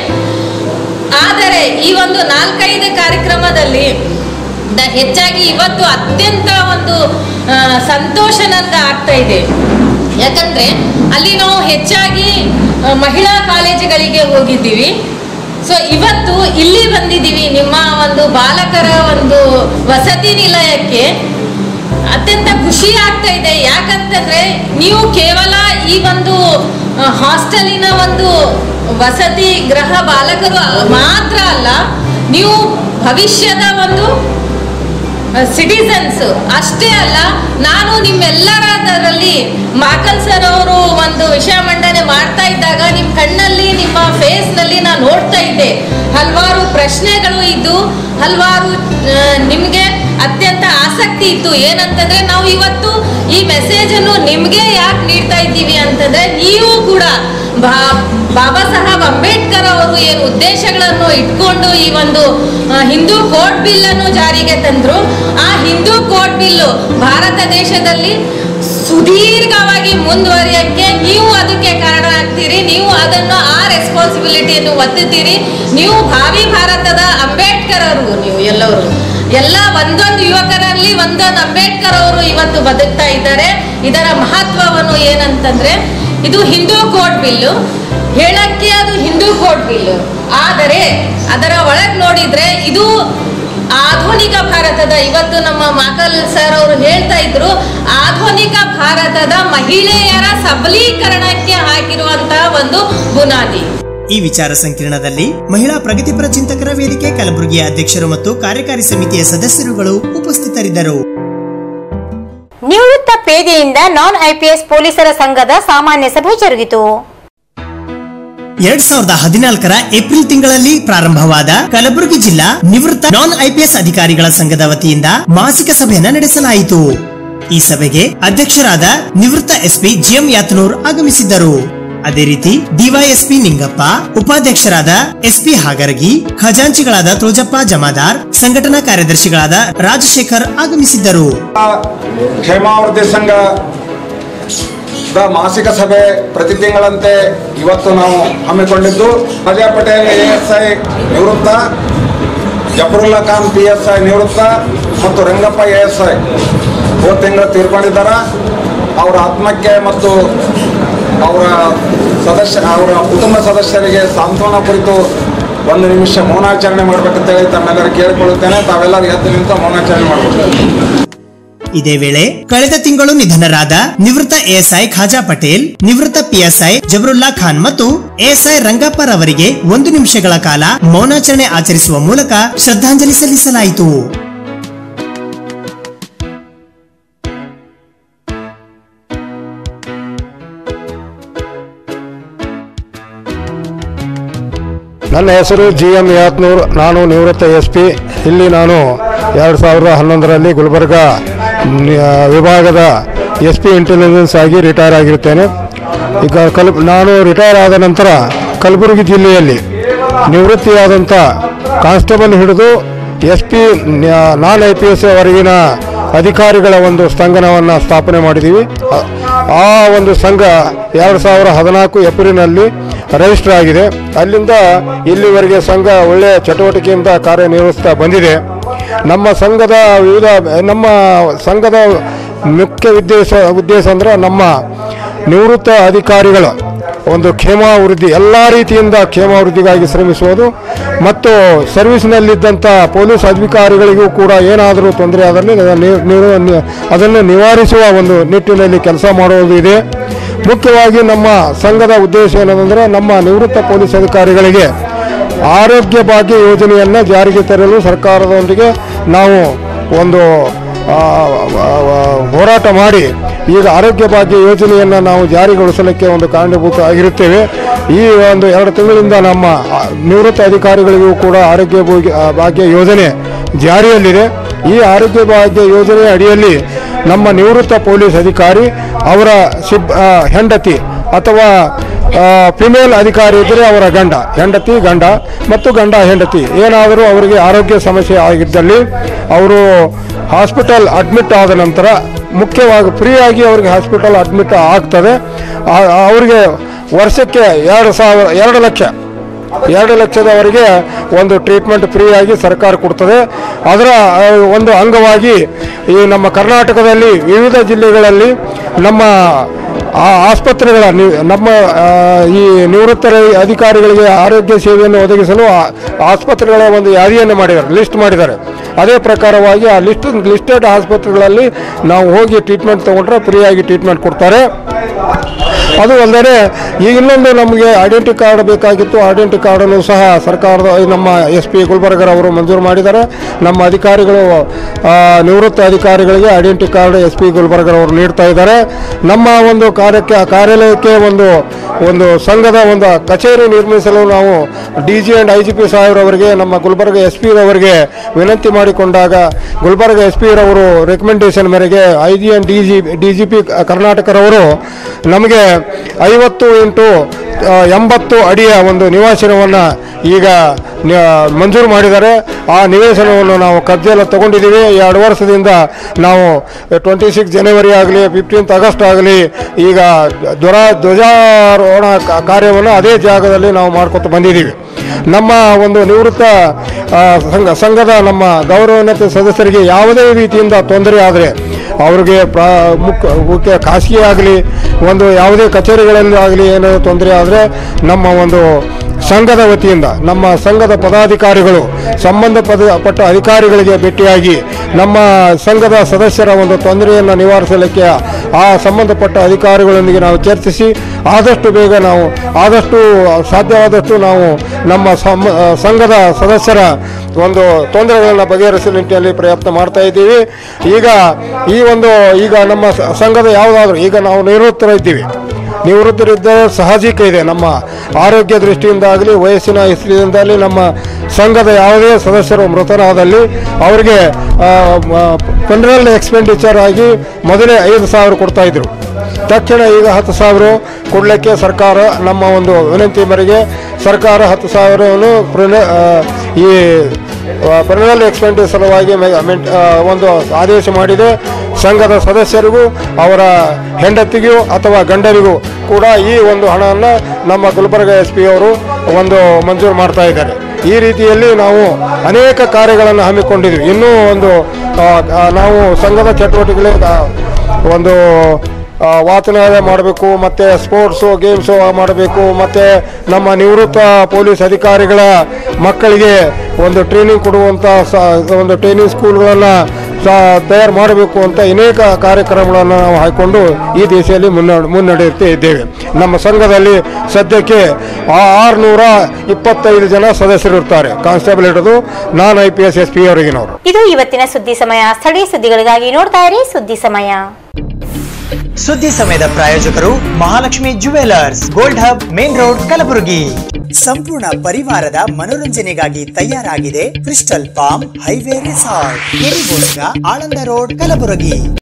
S15: ಆದರೆ ಈ ಒಂದು ನಾಲ್ಕೈದು ಕಾರ್ಯಕ್ರಮದಲ್ಲಿ ದ- ಹೆಚ್ಚಾಗಿ ಇವತ್ತು ಅತ್ಯಂತ ಒಂದು ಆ, ಸಂತೋಷ ನಂದ ಆಗ್ತಾ ಇದೆ ಯಾಕಂದ್ರೆ ಅಲ್ಲಿ ನಾವು ಹೆಚ್ಚಾಗಿ ಆ, ಮಹಿಳಾ ಕಾಲೇಜುಗಳಿಗೆ ಹೋಗಿದ್ದೀವಿ ಸೊ ಇವತ್ತು ಇಲ್ಲಿ ಬಂದಿದ್ದೀವಿ ನಿಮ್ಮ ಒಂದು ಬಾಲಕರ ಒಂದು ವಸತಿ ನಿಲಯಕ್ಕೆ ಅತ್ಯಂತ ಖುಷಿ ಆಗ್ತಾ ಇದೆ ಯಾಕಂತಂದ್ರೆ ನೀವು ಕೇವಲ ಈ ಒಂದು ಆ, ಹಾಸ್ಟೆಲಿನ ಒಂದು ವಸತಿ ಗೃಹ ಬಾಲಕರು ಮಾತ್ರ ಅಲ್ಲ ನೀವು ಭವಿಷ್ಯದ ಒಂದು ಸಿಟಿಸನ್ಸ್ ಅಷ್ಟೇ ಅಲ್ಲ ನಾನು ನಿಮ್ಮೆಲ್ಲರದರಲ್ಲಿ ಮಾಕಲ್ ಸರ್ ಅವರು ಒಂದು ವಿಷಯ ಮಂಡನೆ ಮಾಡ್ತಾ ಇದ್ದಾಗ ನಿಮ್ಮ ಕಣ್ಣಲ್ಲಿ ನಿಮ್ಮ ಫೇಸ್ನಲ್ಲಿ ನಾನು ನೋಡ್ತಾ ಇದ್ದೆ ಹಲವಾರು ಪ್ರಶ್ನೆಗಳು ಇದ್ದು ಹಲವಾರು ನಿಮಗೆ ಅತ್ಯಂತ ಆಸಕ್ತಿ ಇತ್ತು ಏನಂತಂದ್ರೆ ನಾವು ಇವತ್ತು ಈ ಮೆಸೇಜ್ ಅನ್ನು ನಿಮ್ಗೆ ಯಾಕೆ ನೀಡ್ತಾ ಇದ್ದೀವಿ ಅಂತಂದ್ರೆ ನೀವು ಕೂಡ ಬಾ- ಬಾಬಾ ಸಾಹೇಬ್ ಅಂಬೇಡ್ಕರ್ ಅವರು ಏನು ಉದ್ದೇಶಗಳನ್ನು ಇಟ್ಕೊಂಡು ಈ ಒಂದು ಆ, ಹಿಂದೂ ಕೋರ್ಟ್ ಬಿಲ್ ಅನ್ನು ಜಾರಿಗೆ ತಂದ್ರು ಆ ಹಿಂದೂ ಕೋರ್ಟ್ ಬಿಲ್ಲು ಭಾರತ ದೇಶದಲ್ಲಿ ಸುದೀರ್ಘವಾಗಿ ಮುಂದುವರಿಯಕ್ಕೆ ನೀವು ಅದಕ್ಕೆ ಕಾರಣ ಆಗ್ತೀರಿ ನೀವು ಅದನ್ನು ಆ ರೆಸ್ಪಾನ್ಸಿಬಿಲಿಟಿಯನ್ನು ಒತ್ತುತ್ತೀರಿ ನೀವು ಭಾವಿ ಭಾರತದ ಅಂಬೇಡ್ಕರ್ ಅವರು ನೀವು ಎಲ್ಲರೂ ಎಲ್ಲ ಒಂದೊಂದು ಯುವಕರಲ್ಲಿ ಒಂದೊಂದು ಅಂಬೇಡ್ಕರ್ ಅವರು ಇವತ್ತು ಬದುಕ್ತಾ ಇದ್ದಾರೆ ಇದರ ಮಹತ್ವವನ್ನು ಏನಂತಂದ್ರೆ ಇದು ಹಿಂದೂ ಕೋರ್ಟ್ ಬಿಲ್ಲು ಹೇಳಕ್ಕೆ ಅದು ಹಿಂದೂ ಕೋರ್ಟ್ ಬಿಲ್ಲು ಆದರೆ ಅದರ ಒಳಗೆ ನೋಡಿದ್ರೆ ಇದು ಆಧುನಿಕ ಭಾರತದ ಇವತ್ತು ನಮ್ಮ ಮಾಕಲ್ ಸರ್ ಅವರು ಹೇಳ್ತಾ ಇದ್ರು ಆಧುನಿಕ ಭಾರತದ ಮಹಿಳೆಯರ ಸಬಲೀಕರಣಕ್ಕೆ ಹಾಕಿರುವಂತಹ ಒಂದು ಬುನಾದಿ
S1: ಈ ವಿಚಾರ ಸಂಕಿರಣದಲ್ಲಿ ಮಹಿಳಾ ಪ್ರಗತಿಪರ ಚಿಂತಕರ ವೇದಿಕೆ ಕಲಬುರಗಿಯ ಅಧ್ಯಕ್ಷರು ಮತ್ತು ಕಾರ್ಯಕಾರಿ ಸಮಿತಿಯ ಸದಸ್ಯರುಗಳು ಉಪಸ್ಥಿತರಿದ್ದರು
S2: ನಿವೃತ್ತ ಪೇದೆಯಿಂದ ನಾನ್ ಐಪಿಎಸ್ ಪೊಲೀಸರ ಸಂಘದ ಸಾಮಾನ್ಯ ಸಭೆ ಜರುಗಿತು
S1: ಎರಡ್ ಸಾವಿರದ ಹದಿನಾಲ್ಕರ ಏಪ್ರಿಲ್ ತಿಂಗಳಲ್ಲಿ ಪ್ರಾರಂಭವಾದ ಕಲಬುರಗಿ ಜಿಲ್ಲಾ ನಿವೃತ್ತ ನಾನ್ ಐಪಿಎಸ್ ಅಧಿಕಾರಿಗಳ ಸಂಘದ ವತಿಯಿಂದ ಮಾಸಿಕ ಸಭೆಯನ್ನ ನಡೆಸಲಾಯಿತು ಈ ಸಭೆಗೆ ಅಧ್ಯಕ್ಷರಾದ ನಿವೃತ್ತ ಎಸ್ಪಿ ಜಿಎಂ ಯಾತನೂರ್ ಆಗಮಿಸಿದ್ದರು ಅದೇ ರೀತಿ ಡಿವೈಎಸ್ಪಿ ನಿಂಗಪ್ಪ ಉಪಾಧ್ಯಕ್ಷರಾದ ಎಸ್ಪಿ ಹಾಗರಗಿ ಖಜಾಂಚಿಗಳಾದ ತುಳಜಪ್ಪ ಜಮಾದಾರ್ ಸಂಘಟನಾ ಕಾರ್ಯದರ್ಶಿಗಳಾದ ರಾಜಶೇಖರ್ ಆಗಮಿಸಿದ್ದರು
S16: ಕ್ಷೇಮಾವೃದ್ಧಿ ಸಂಘ ದ ಮಾಸಿಕ ಸಭೆ ಪ್ರತಿ ತಿಂಗಳಂತೆ ಇವತ್ತು ನಾವು ಹಮ್ಮಿಕೊಂಡಿದ್ದು Ajay Patel A S I ನಿವೃತ್ತ Zafarullah Khan P S I ನಿವೃತ್ತ ಮತ್ತು ರಂಗಪ್ಪ ಎ ಎಸ್ ಐ ಹೋದ ತಿಂಗಳು ತೀರ್ಕೊಂಡಿದ್ದಾರೆ ಅವರ ಆತ್ಮಕ್ಕೆ ಮತ್ತು ಅವರ ಸದಸ್ಯ ಅವರ ಕುಟುಂಬ ಸದಸ್ಯರಿಗೆ ಸಾಂತ್ವನ ಕುರಿತು ಒಂದು ನಿಮಿಷ ಮೌನಾಚರಣೆ ಮಾಡಬೇಕಂತೇಳಿ ತಮ್ಮೆಲ್ಲರೂ ಕೇಳಿಕೊಳ್ಳುತ್ತೇನೆ ತಾವೆಲ್ಲರೂ ಎದ್ದು ನಿಂತು ಮೌನಾಚರಣೆ ಮಾಡಬೇಕು
S1: ಇದೇ ವೇಳೆ ಕಳೆದ ತಿಂಗಳು ನಿಧನರಾದ ನಿವೃತ್ತ ಎಎಸ್ಐ ಖಾಜಾ ಪಟೇಲ್ ನಿವೃತ್ತ ಪಿಎಸ್ಐ ಜಬರುಲ್ಲಾ ಖಾನ್ ಮತ್ತು ಎಎಸ್ಐ ರಂಗಪ್ಪರವರಿಗೆ ಒಂದು ನಿಮಿಷಗಳ ಕಾಲ ಮೌನಾಚರಣೆ ಆಚರಿಸುವ ಮೂಲಕ ಶ್ರದ್ಧಾಂಜಲಿ ಸಲ್ಲಿಸಲಾಯಿತು
S17: ನನ್ನ ಹೆಸರು ಜಿ ಎಂ ಯಾತ್ನೂರ್ ನಾನು ನಿವೃತ್ತ ಎಸ್ ಪಿ ಇಲ್ಲಿ ನಾನು ಎರಡು ಸಾವಿರದ ಹನ್ನೊಂದರಲ್ಲಿ ಗುಲ್ಬರ್ಗ ನಿ- ವಿಭಾಗದ ಎಸ್ ಪಿ ಇಂಟೆಲಿಜೆನ್ಸ್ ಆಗಿ ರಿಟೈರ್ ಆಗಿರುತ್ತೇನೆ ಈಗ ಕಲ್ ನಾನು ರಿಟೈರ್ ಆದ ನಂತರ ಕಲಬುರಗಿ ಜಿಲ್ಲೆಯಲ್ಲಿ ನಿವೃತ್ತಿಯಾದಂಥ ಕಾನ್ಸ್ಟೇಬಲ್ ಹಿಡಿದು ಎಸ್ ಪಿ ನಾನ್ ಐ ಪಿ ಎಸ್ ವರೆಗಿನ ಅಧಿಕಾರಿಗಳ ಒಂದು ಸಂಘವನ್ನು ಸ್ಥಾಪನೆ ಮಾಡಿದ್ದೀವಿ ಆ- ಆ ಒಂದು ಸಂಘ ಎರಡು ಸಾವಿರ ಹದಿನಾಲ್ಕು ಏಪ್ರಿಲ್ನಲ್ಲಿ ರಿಜಿಸ್ಟರ್ ಆಗಿದೆ ಅಲ್ಲಿಂದ ಇಲ್ಲಿವರೆಗೆ ಸಂಘ ಒಳ್ಳೆಯ ಚಟುವಟಿಕೆಯಿಂದ ಕಾರ್ಯನಿರ್ವಹಿಸ್ತಾ ಬಂದಿದೆ ನಮ್ಮ ಸಂಘದ ವಿವಿಧ ನಮ್ಮ ಸಂಘದ ಮುಖ್ಯ ಉದ್ದೇಶ ಉದ್ದೇಶ ಅಂದರೆ ನಮ್ಮ ನಿವೃತ್ತ ಅಧಿಕಾರಿಗಳ ಒಂದು ಕ್ಷೇಮಾವೃದ್ಧಿ ಎಲ್ಲ ರೀತಿಯಿಂದ ಕ್ಷೇಮಾವೃದ್ಧಿಗಾಗಿ ಶ್ರಮಿಸುವುದು ಮತ್ತು ಸರ್ವಿಸ್ನಲ್ಲಿದ್ದಂಥ ಪೊಲೀಸ್ ಅಧಿಕಾರಿಗಳಿಗೂ ಕೂಡ ಏನಾದರೂ ತೊಂದರೆ ಆದಲ್ಲಿ ನಿ- ನಿ- ನಿ- ಅದನ್ನು ನಿವಾರಿಸುವ ಒಂದು ನಿಟ್ಟಿನಲ್ಲಿ ಕೆಲಸ ಮಾಡುವುದು ಇದೆ ಮುಖ್ಯವಾಗಿ ನಮ್ಮ ಸಂಘದ ಉದ್ದೇಶ ಏನಂದರೆ ನಮ್ಮ ನಿವೃತ್ತ ಪೊಲೀಸ್ ಅಧಿಕಾರಿಗಳಿಗೆ ಆರೋಗ್ಯ ಭಾಗ್ಯ ಯೋಜನೆಯನ್ನು ಜಾರಿಗೆ ತರಲು ಸರ್ಕಾರದೊಂದಿಗೆ ನಾವು ಒಂದು ಆ, ಆ, ಆ, ಹೋರಾಟ ಮಾಡಿ ಈಗ ಆರೋಗ್ಯ ಭಾಗ್ಯ ಯೋಜನೆಯನ್ನು ನಾವು ಜಾರಿಗೊಳಿಸಲಿಕ್ಕೆ ಒಂದು ಕಾರಣೀಭೂತ ಆಗಿರುತ್ತೇವೆ ಈ ಒಂದು ಎರಡು ತಿಂಗಳಿಂದ ನಮ್ಮ ಆ, ನಿವೃತ್ತ ಅಧಿಕಾರಿಗಳಿಗೂ ಕೂಡ ಆರೋಗ್ಯ ಭೋಗ್ಯ- ಆ, ಭಾಗ್ಯ ಯೋಜನೆ ಜಾರಿಯಲ್ಲಿದೆ ಈ ಆರೋಗ್ಯ ಭಾಗ್ಯ ಯೋಜನೆಯ ಅಡಿಯಲ್ಲಿ ನಮ್ಮ ನಿವೃತ್ತ ಪೊಲೀಸ್ ಅಧಿಕಾರಿ ಅವರ ಸಿಬ್ ಆ, ಹೆಂಡತಿ ಅಥವಾ ಫಿಮೇಲ್ ಅಧಿಕಾರಿ ಇದ್ದರೆ ಅವರ ಗಂಡ ಹೆಂಡತಿ ಗಂಡ ಮತ್ತು ಗಂಡ ಹೆಂಡತಿ ಏನಾದರೂ ಅವರಿಗೆ ಆರೋಗ್ಯ ಸಮಸ್ಯೆ ಆಗಿದ್ದಲ್ಲಿ ಅವರು ಹಾಸ್ಪಿಟಲ್ ಅಡ್ಮಿಟ್ ಆದ ನಂತರ ಮುಖ್ಯವಾಗಿ ಫ್ರೀಯಾಗಿ ಅವರಿಗೆ ಹಾಸ್ಪಿಟಲ್ ಅಡ್ಮಿಟ್ ಆಗ್ತದೆ ಆ- ಅವರಿಗೆ ವರ್ಷಕ್ಕೆ ಎರಡು ಸಾವಿರ ಎರಡು ಲಕ್ಷ ಎರಡು ಲಕ್ಷದವರೆಗೆ ಒಂದು ಟ್ರೀಟ್ಮೆಂಟ್ ಫ್ರೀಯಾಗಿ ಸರ್ಕಾರ ಕೊಡ್ತದೆ ಅದರ ಆ, ಒಂದು ಅಂಗವಾಗಿ ಈ ನಮ್ಮ ಕರ್ನಾಟಕದಲ್ಲಿ ವಿವಿಧ ಜಿಲ್ಲೆಗಳಲ್ಲಿ ನಮ್ಮ ಆ ಆಸ್ಪತ್ರೆಗಳ ನಿ- ನಮ್ಮ ಆ, ಈ ನಿವೃತ್ತರ ಅಧಿಕಾರಿಗಳಿಗೆ ಆರೋಗ್ಯ ಸೇವೆಯನ್ನು ಒದಗಿಸಲು ಆ- ಆಸ್ಪತ್ರೆಗಳ ಒಂದು ಯಾದಿಯನ್ನು ಮಾಡಿದ್ದಾರೆ ಲಿಸ್ಟ್ ಮಾಡಿದ್ದಾರೆ ಅದೇ ಪ್ರಕಾರವಾಗಿ ಆ ಲಿಸ್ಟ್ ಲಿಸ್ಟೆಡ್ ಆಸ್ಪತ್ರೆಗಳಲ್ಲಿ ನಾವು ಹೋಗಿ ಟ್ರೀಟ್ಮೆಂಟ್ ತೊಗೊಂಡ್ರೆ ಫ್ರೀಯಾಗಿ ಟ್ರೀಟ್ಮೆಂಟ್ ಕೊಡ್ತಾರೆ ಅದು ಅಲ್ಲದೆ ಈಗ ಇನ್ನೊಂದು ನಮಗೆ ಐಡೆಂಟಿ ಕಾರ್ಡ್ ಬೇಕಾಗಿತ್ತು ಐಡೆಂಟಿ ಕಾರ್ಡನ್ನು ಸಹ ಸರ್ಕಾರದ ಈ ನಮ್ಮ ಎಸ್ ಪಿ ಗುಲ್ಬರ್ಗರವರು ಮಂಜೂರು ಮಾಡಿದ್ದಾರೆ ನಮ್ಮ ಅಧಿಕಾರಿಗಳು ಆ, ನಿವೃತ್ತ ಅಧಿಕಾರಿಗಳಿಗೆ ಐಡೆಂಟಿ ಕಾರ್ಡ್ ಎಸ್ ಪಿ ಗುಲ್ಬರ್ಗರವರು ನೀಡ್ತಾ ಇದ್ದಾರೆ ನಮ್ಮ ಒಂದು ಕಾರ್ಯಕ್ಕೆ ಕಾರ್ಯಾಲಯಕ್ಕೆ ಒಂದು ಒಂದು ಸಂಘದ ಒಂದು ಕಚೇರಿ ನಿರ್ಮಿಸಲು ನಾವು D G and I G P ಸಾಹೇಬ್ರವರಿಗೆ ನಮ್ಮ ಗುಲ್ಬರ್ಗ ಎಸ್ ಪಿ ರವರಿಗೆ ವಿನಂತಿ ಮಾಡಿಕೊಂಡಾಗ ಗುಲ್ಬರ್ಗ ಎಸ್ ಪಿ ರವರು ರೆಕಮೆಂಡೇಶನ್ ಮೇರೆಗೆ I G and D G D G P ಕರ್ನಾಟಕರವರು ನಮಗೆ ಐವತ್ತು ಇಂಟು ಆ, ಎಂಬತ್ತು ಅಡಿಯ ಒಂದು ನಿವಾಸನವನ್ನು ಈಗ ನ- ಮಂಜೂರು ಮಾಡಿದ್ದಾರೆ ಆ ನಿವೇಶನವನ್ನು ನಾವು ಕಬ್ಜೆಲ್ಲ ತಗೊಂಡಿದ್ದೀವಿ ಎರಡು ವರ್ಷದಿಂದ ನಾವು ಟ್ವೆಂಟಿ ಸಿಕ್ಸ್ ಜನವರಿ ಆಗಲಿ ಫಿಫ್ಟೀನ್ತ್ ಆಗಸ್ಟ್ ಆಗಲಿ ಈಗ ಧ್ವರ ಧ್ವಜಾರೋಹಣ ಕ- ಕಾರ್ಯವನ್ನು ಅದೇ ಜಾಗದಲ್ಲಿ ನಾವು ಮಾಡ್ಕೊತ ಬಂದಿದ್ದೀವಿ ನಮ್ಮ ಒಂದು ನಿವೃತ್ತ ಆ, ಸಂಘ ಸಂಘದ ನಮ್ಮ ಗೌರವಾನ್ವಿತ ಸದಸ್ಯರಿಗೆ ಯಾವುದೇ ರೀತಿಯಿಂದ ತೊಂದರೆ ಆದರೆ ಅವ್ರಿಗೆ ಪ್ರಾ ಮುಖ್ಯ ಮುಖ್ಯ ಖಾಸಗಿ ಆಗಲಿ ಒಂದು ಯಾವುದೇ ಕಚೇರಿಗಳಲ್ಲಿ ಆಗಲಿ ಏನಾದರೂ ತೊಂದರೆ ಆದರೆ ನಮ್ಮ ಒಂದು ಸಂಘದ ವತಿಯಿಂದ ನಮ್ಮ ಸಂಘದ ಪದಾಧಿಕಾರಿಗಳು ಸಂಬಂಧಪಟ್ಟ ಅಧಿಕಾರಿಗಳಿಗೆ ಭೇಟಿಯಾಗಿ ನಮ್ಮ ಸಂಘದ ಸದಸ್ಯರ ಒಂದು ತೊಂದರೆಯನ್ನು ನಿವಾರಿಸಲಿಕ್ಕೆ ಆ ಸಂಬಂಧಪಟ್ಟ ಅಧಿಕಾರಿಗಳೊಂದಿಗೆ ನಾವು ಚರ್ಚಿಸಿ ಆದಷ್ಟು ಬೇಗ ನಾವು ಆದಷ್ಟು ಸಾಧ್ಯವಾದಷ್ಟು ನಾವು ನಮ್ಮ ಸಮ ಸಂಘದ ಸದಸ್ಯರ ಒಂದು ತೊಂದರೆಗಳನ್ನು ಬಗೆಹರಿಸುವ ನಿಟ್ಟಿನಲ್ಲಿ ಪ್ರಯತ್ನ ಮಾಡ್ತಾ ಇದ್ದೀವಿ ಈಗ ಈ ಒಂದು ಈಗ ನಮ್ಮ ಸ- ಸಂಘದ ಯಾವುದಾದ್ರೂ ಈಗ ನಾವು ನಿವೃತ್ತರಿದ್ದೀವಿ ನಿವೃತ್ತರಿದ್ದ ಸಹಜಿಕ ಇದೆ ನಮ್ಮ ಆರೋಗ್ಯ ದೃಷ್ಟಿಯಿಂದ ಆಗಲಿ ವಯಸ್ಸಿನ ಹಿಸ್ಟ್ರಿಯಿಂದಾಗಲಿ ನಮ್ಮ ಸಂಘದ ಯಾವುದೇ ಸದಸ್ಯರು ಮೃತರಾದಲ್ಲಿ ಅವರಿಗೆ ಫೆಡರಲ್ ಎಕ್ಸ್ಪೆಂಡಿಚರ್ ಆಗಿ ಮೊದಲೇ ಐದು ಸಾವಿರ ಕೊಡ್ತಾ ಇದ್ರು ತಕ್ಷಣ ಈಗ ಹತ್ತು ಸಾವಿರ ಕೊಡಲಿಕ್ಕೆ ಸರ್ಕಾರ ನಮ್ಮ ಒಂದು ವಿನಂತಿ ಮೇರೆಗೆ ಸರ್ಕಾರ ಹತ್ತು ಸಾವಿರವನ್ನು ಪ್ರಿನ- ಆ, ಈ ಫೆಡರಲ್ ಎಕ್ಸ್ಪೆಂಡಿಚರ್ ಸಲುವಾಗಿ ಮೆ- ಮೆಂಟ್- ಆ, ಒಂದು ಆದೇಶ ಮಾಡಿದೆ ಸಂಘದ ಸದಸ್ಯರಿಗೂ ಅವರ ಹೆಂಡತಿಗೂ ಅಥವಾ ಗಂಡರಿಗೂ ಕೂಡ ಈ ಒಂದು ಹಣವನ್ನು ನಮ್ಮ ಗುಲ್ಬರ್ಗ ಎಸ್ ಪಿ ಅವರು ಒಂದು ಮಂಜೂರು ಮಾಡ್ತಾ ಇದ್ದಾರೆ ಈ ರೀತಿಯಲ್ಲಿ ನಾವು ಅನೇಕ ಕಾರ್ಯಗಳನ್ನು ಹಮ್ಮಿಕೊಂಡಿದ್ವಿ ಇನ್ನೂ ಒಂದು ಆ, ಆ, ನಾವು ಸಂಘದ ಚಟುವಟಿಕೆ ಒಂದು ಆ, ವಾಚನಾಲಯ ಮಾಡಬೇಕು ಮತ್ತು ಸ್ಪೋರ್ಟ್ಸು ಗೇಮ್ಸು ಮಾಡಬೇಕು ಮತ್ತು ನಮ್ಮ ನಿವೃತ್ತ ಪೊಲೀಸ್ ಅಧಿಕಾರಿಗಳ ಮಕ್ಕಳಿಗೆ ಒಂದು ಟ್ರೈನಿಂಗ್ ಕೊಡುವಂಥ ಸ ಒಂದು ಟ್ರೈನಿಂಗ್ ಸ್ಕೂಲ್ಗಳನ್ನು ತಯಾರು ಮಾಡಬೇಕು ಅಂತ ಅನೇಕ ಕಾರ್ಯಕ್ರಮಗಳನ್ನು ನಾವು ಹಾಕಿಕೊಂಡು ಈ ದಿಸೆಯಲ್ಲಿ ಮುನ್ನ ಮುನ್ನಡೆಯುತ್ತಾ ಇದ್ದೇವೆ ನಮ್ಮ ಸಂಘದಲ್ಲಿ ಸದ್ಯಕ್ಕೆ ಆ- ಆರುನೂರ ಇಪ್ಪತ್ತೈದು ಜನ ಸದಸ್ಯರು ಇರ್ತಾರೆ ಕಾನ್ಸ್ಟೇಬಲ್ ಹಿಡಿದು non I P S S P ಅವರಿಗಿನವರು
S2: ಇದು ಇವತ್ತಿನ ಸುದ್ದಿ ಸಮಯ ಸ್ಥಳೀಯ ಸುದ್ದಿಗಳಿಗಾಗಿ ನೋಡ್ತಾ ಇರಿ ಸುದ್ದಿ ಸಮಯ
S1: ಸುದ್ದಿ ಸಮಯದ ಪ್ರಾಯೋಜಕರು Mahalakshmi jewellers gold hub main road Kalaburagi ಸಂಪೂರ್ಣ ಪರಿವಾರದ ಮನೋರಂಜನೆಗಾಗಿ ತಯಾರಾಗಿದೆ ಕ್ರಿಸ್ಟಲ್ ಪಾಮ್ ಹೈವೇ ರೆಸಾರ್ಟ್ ಕೆರಿಗೋಸ್ಕರ ಆಳಂದ ರೋಡ್ ಕಲಬುರಗಿ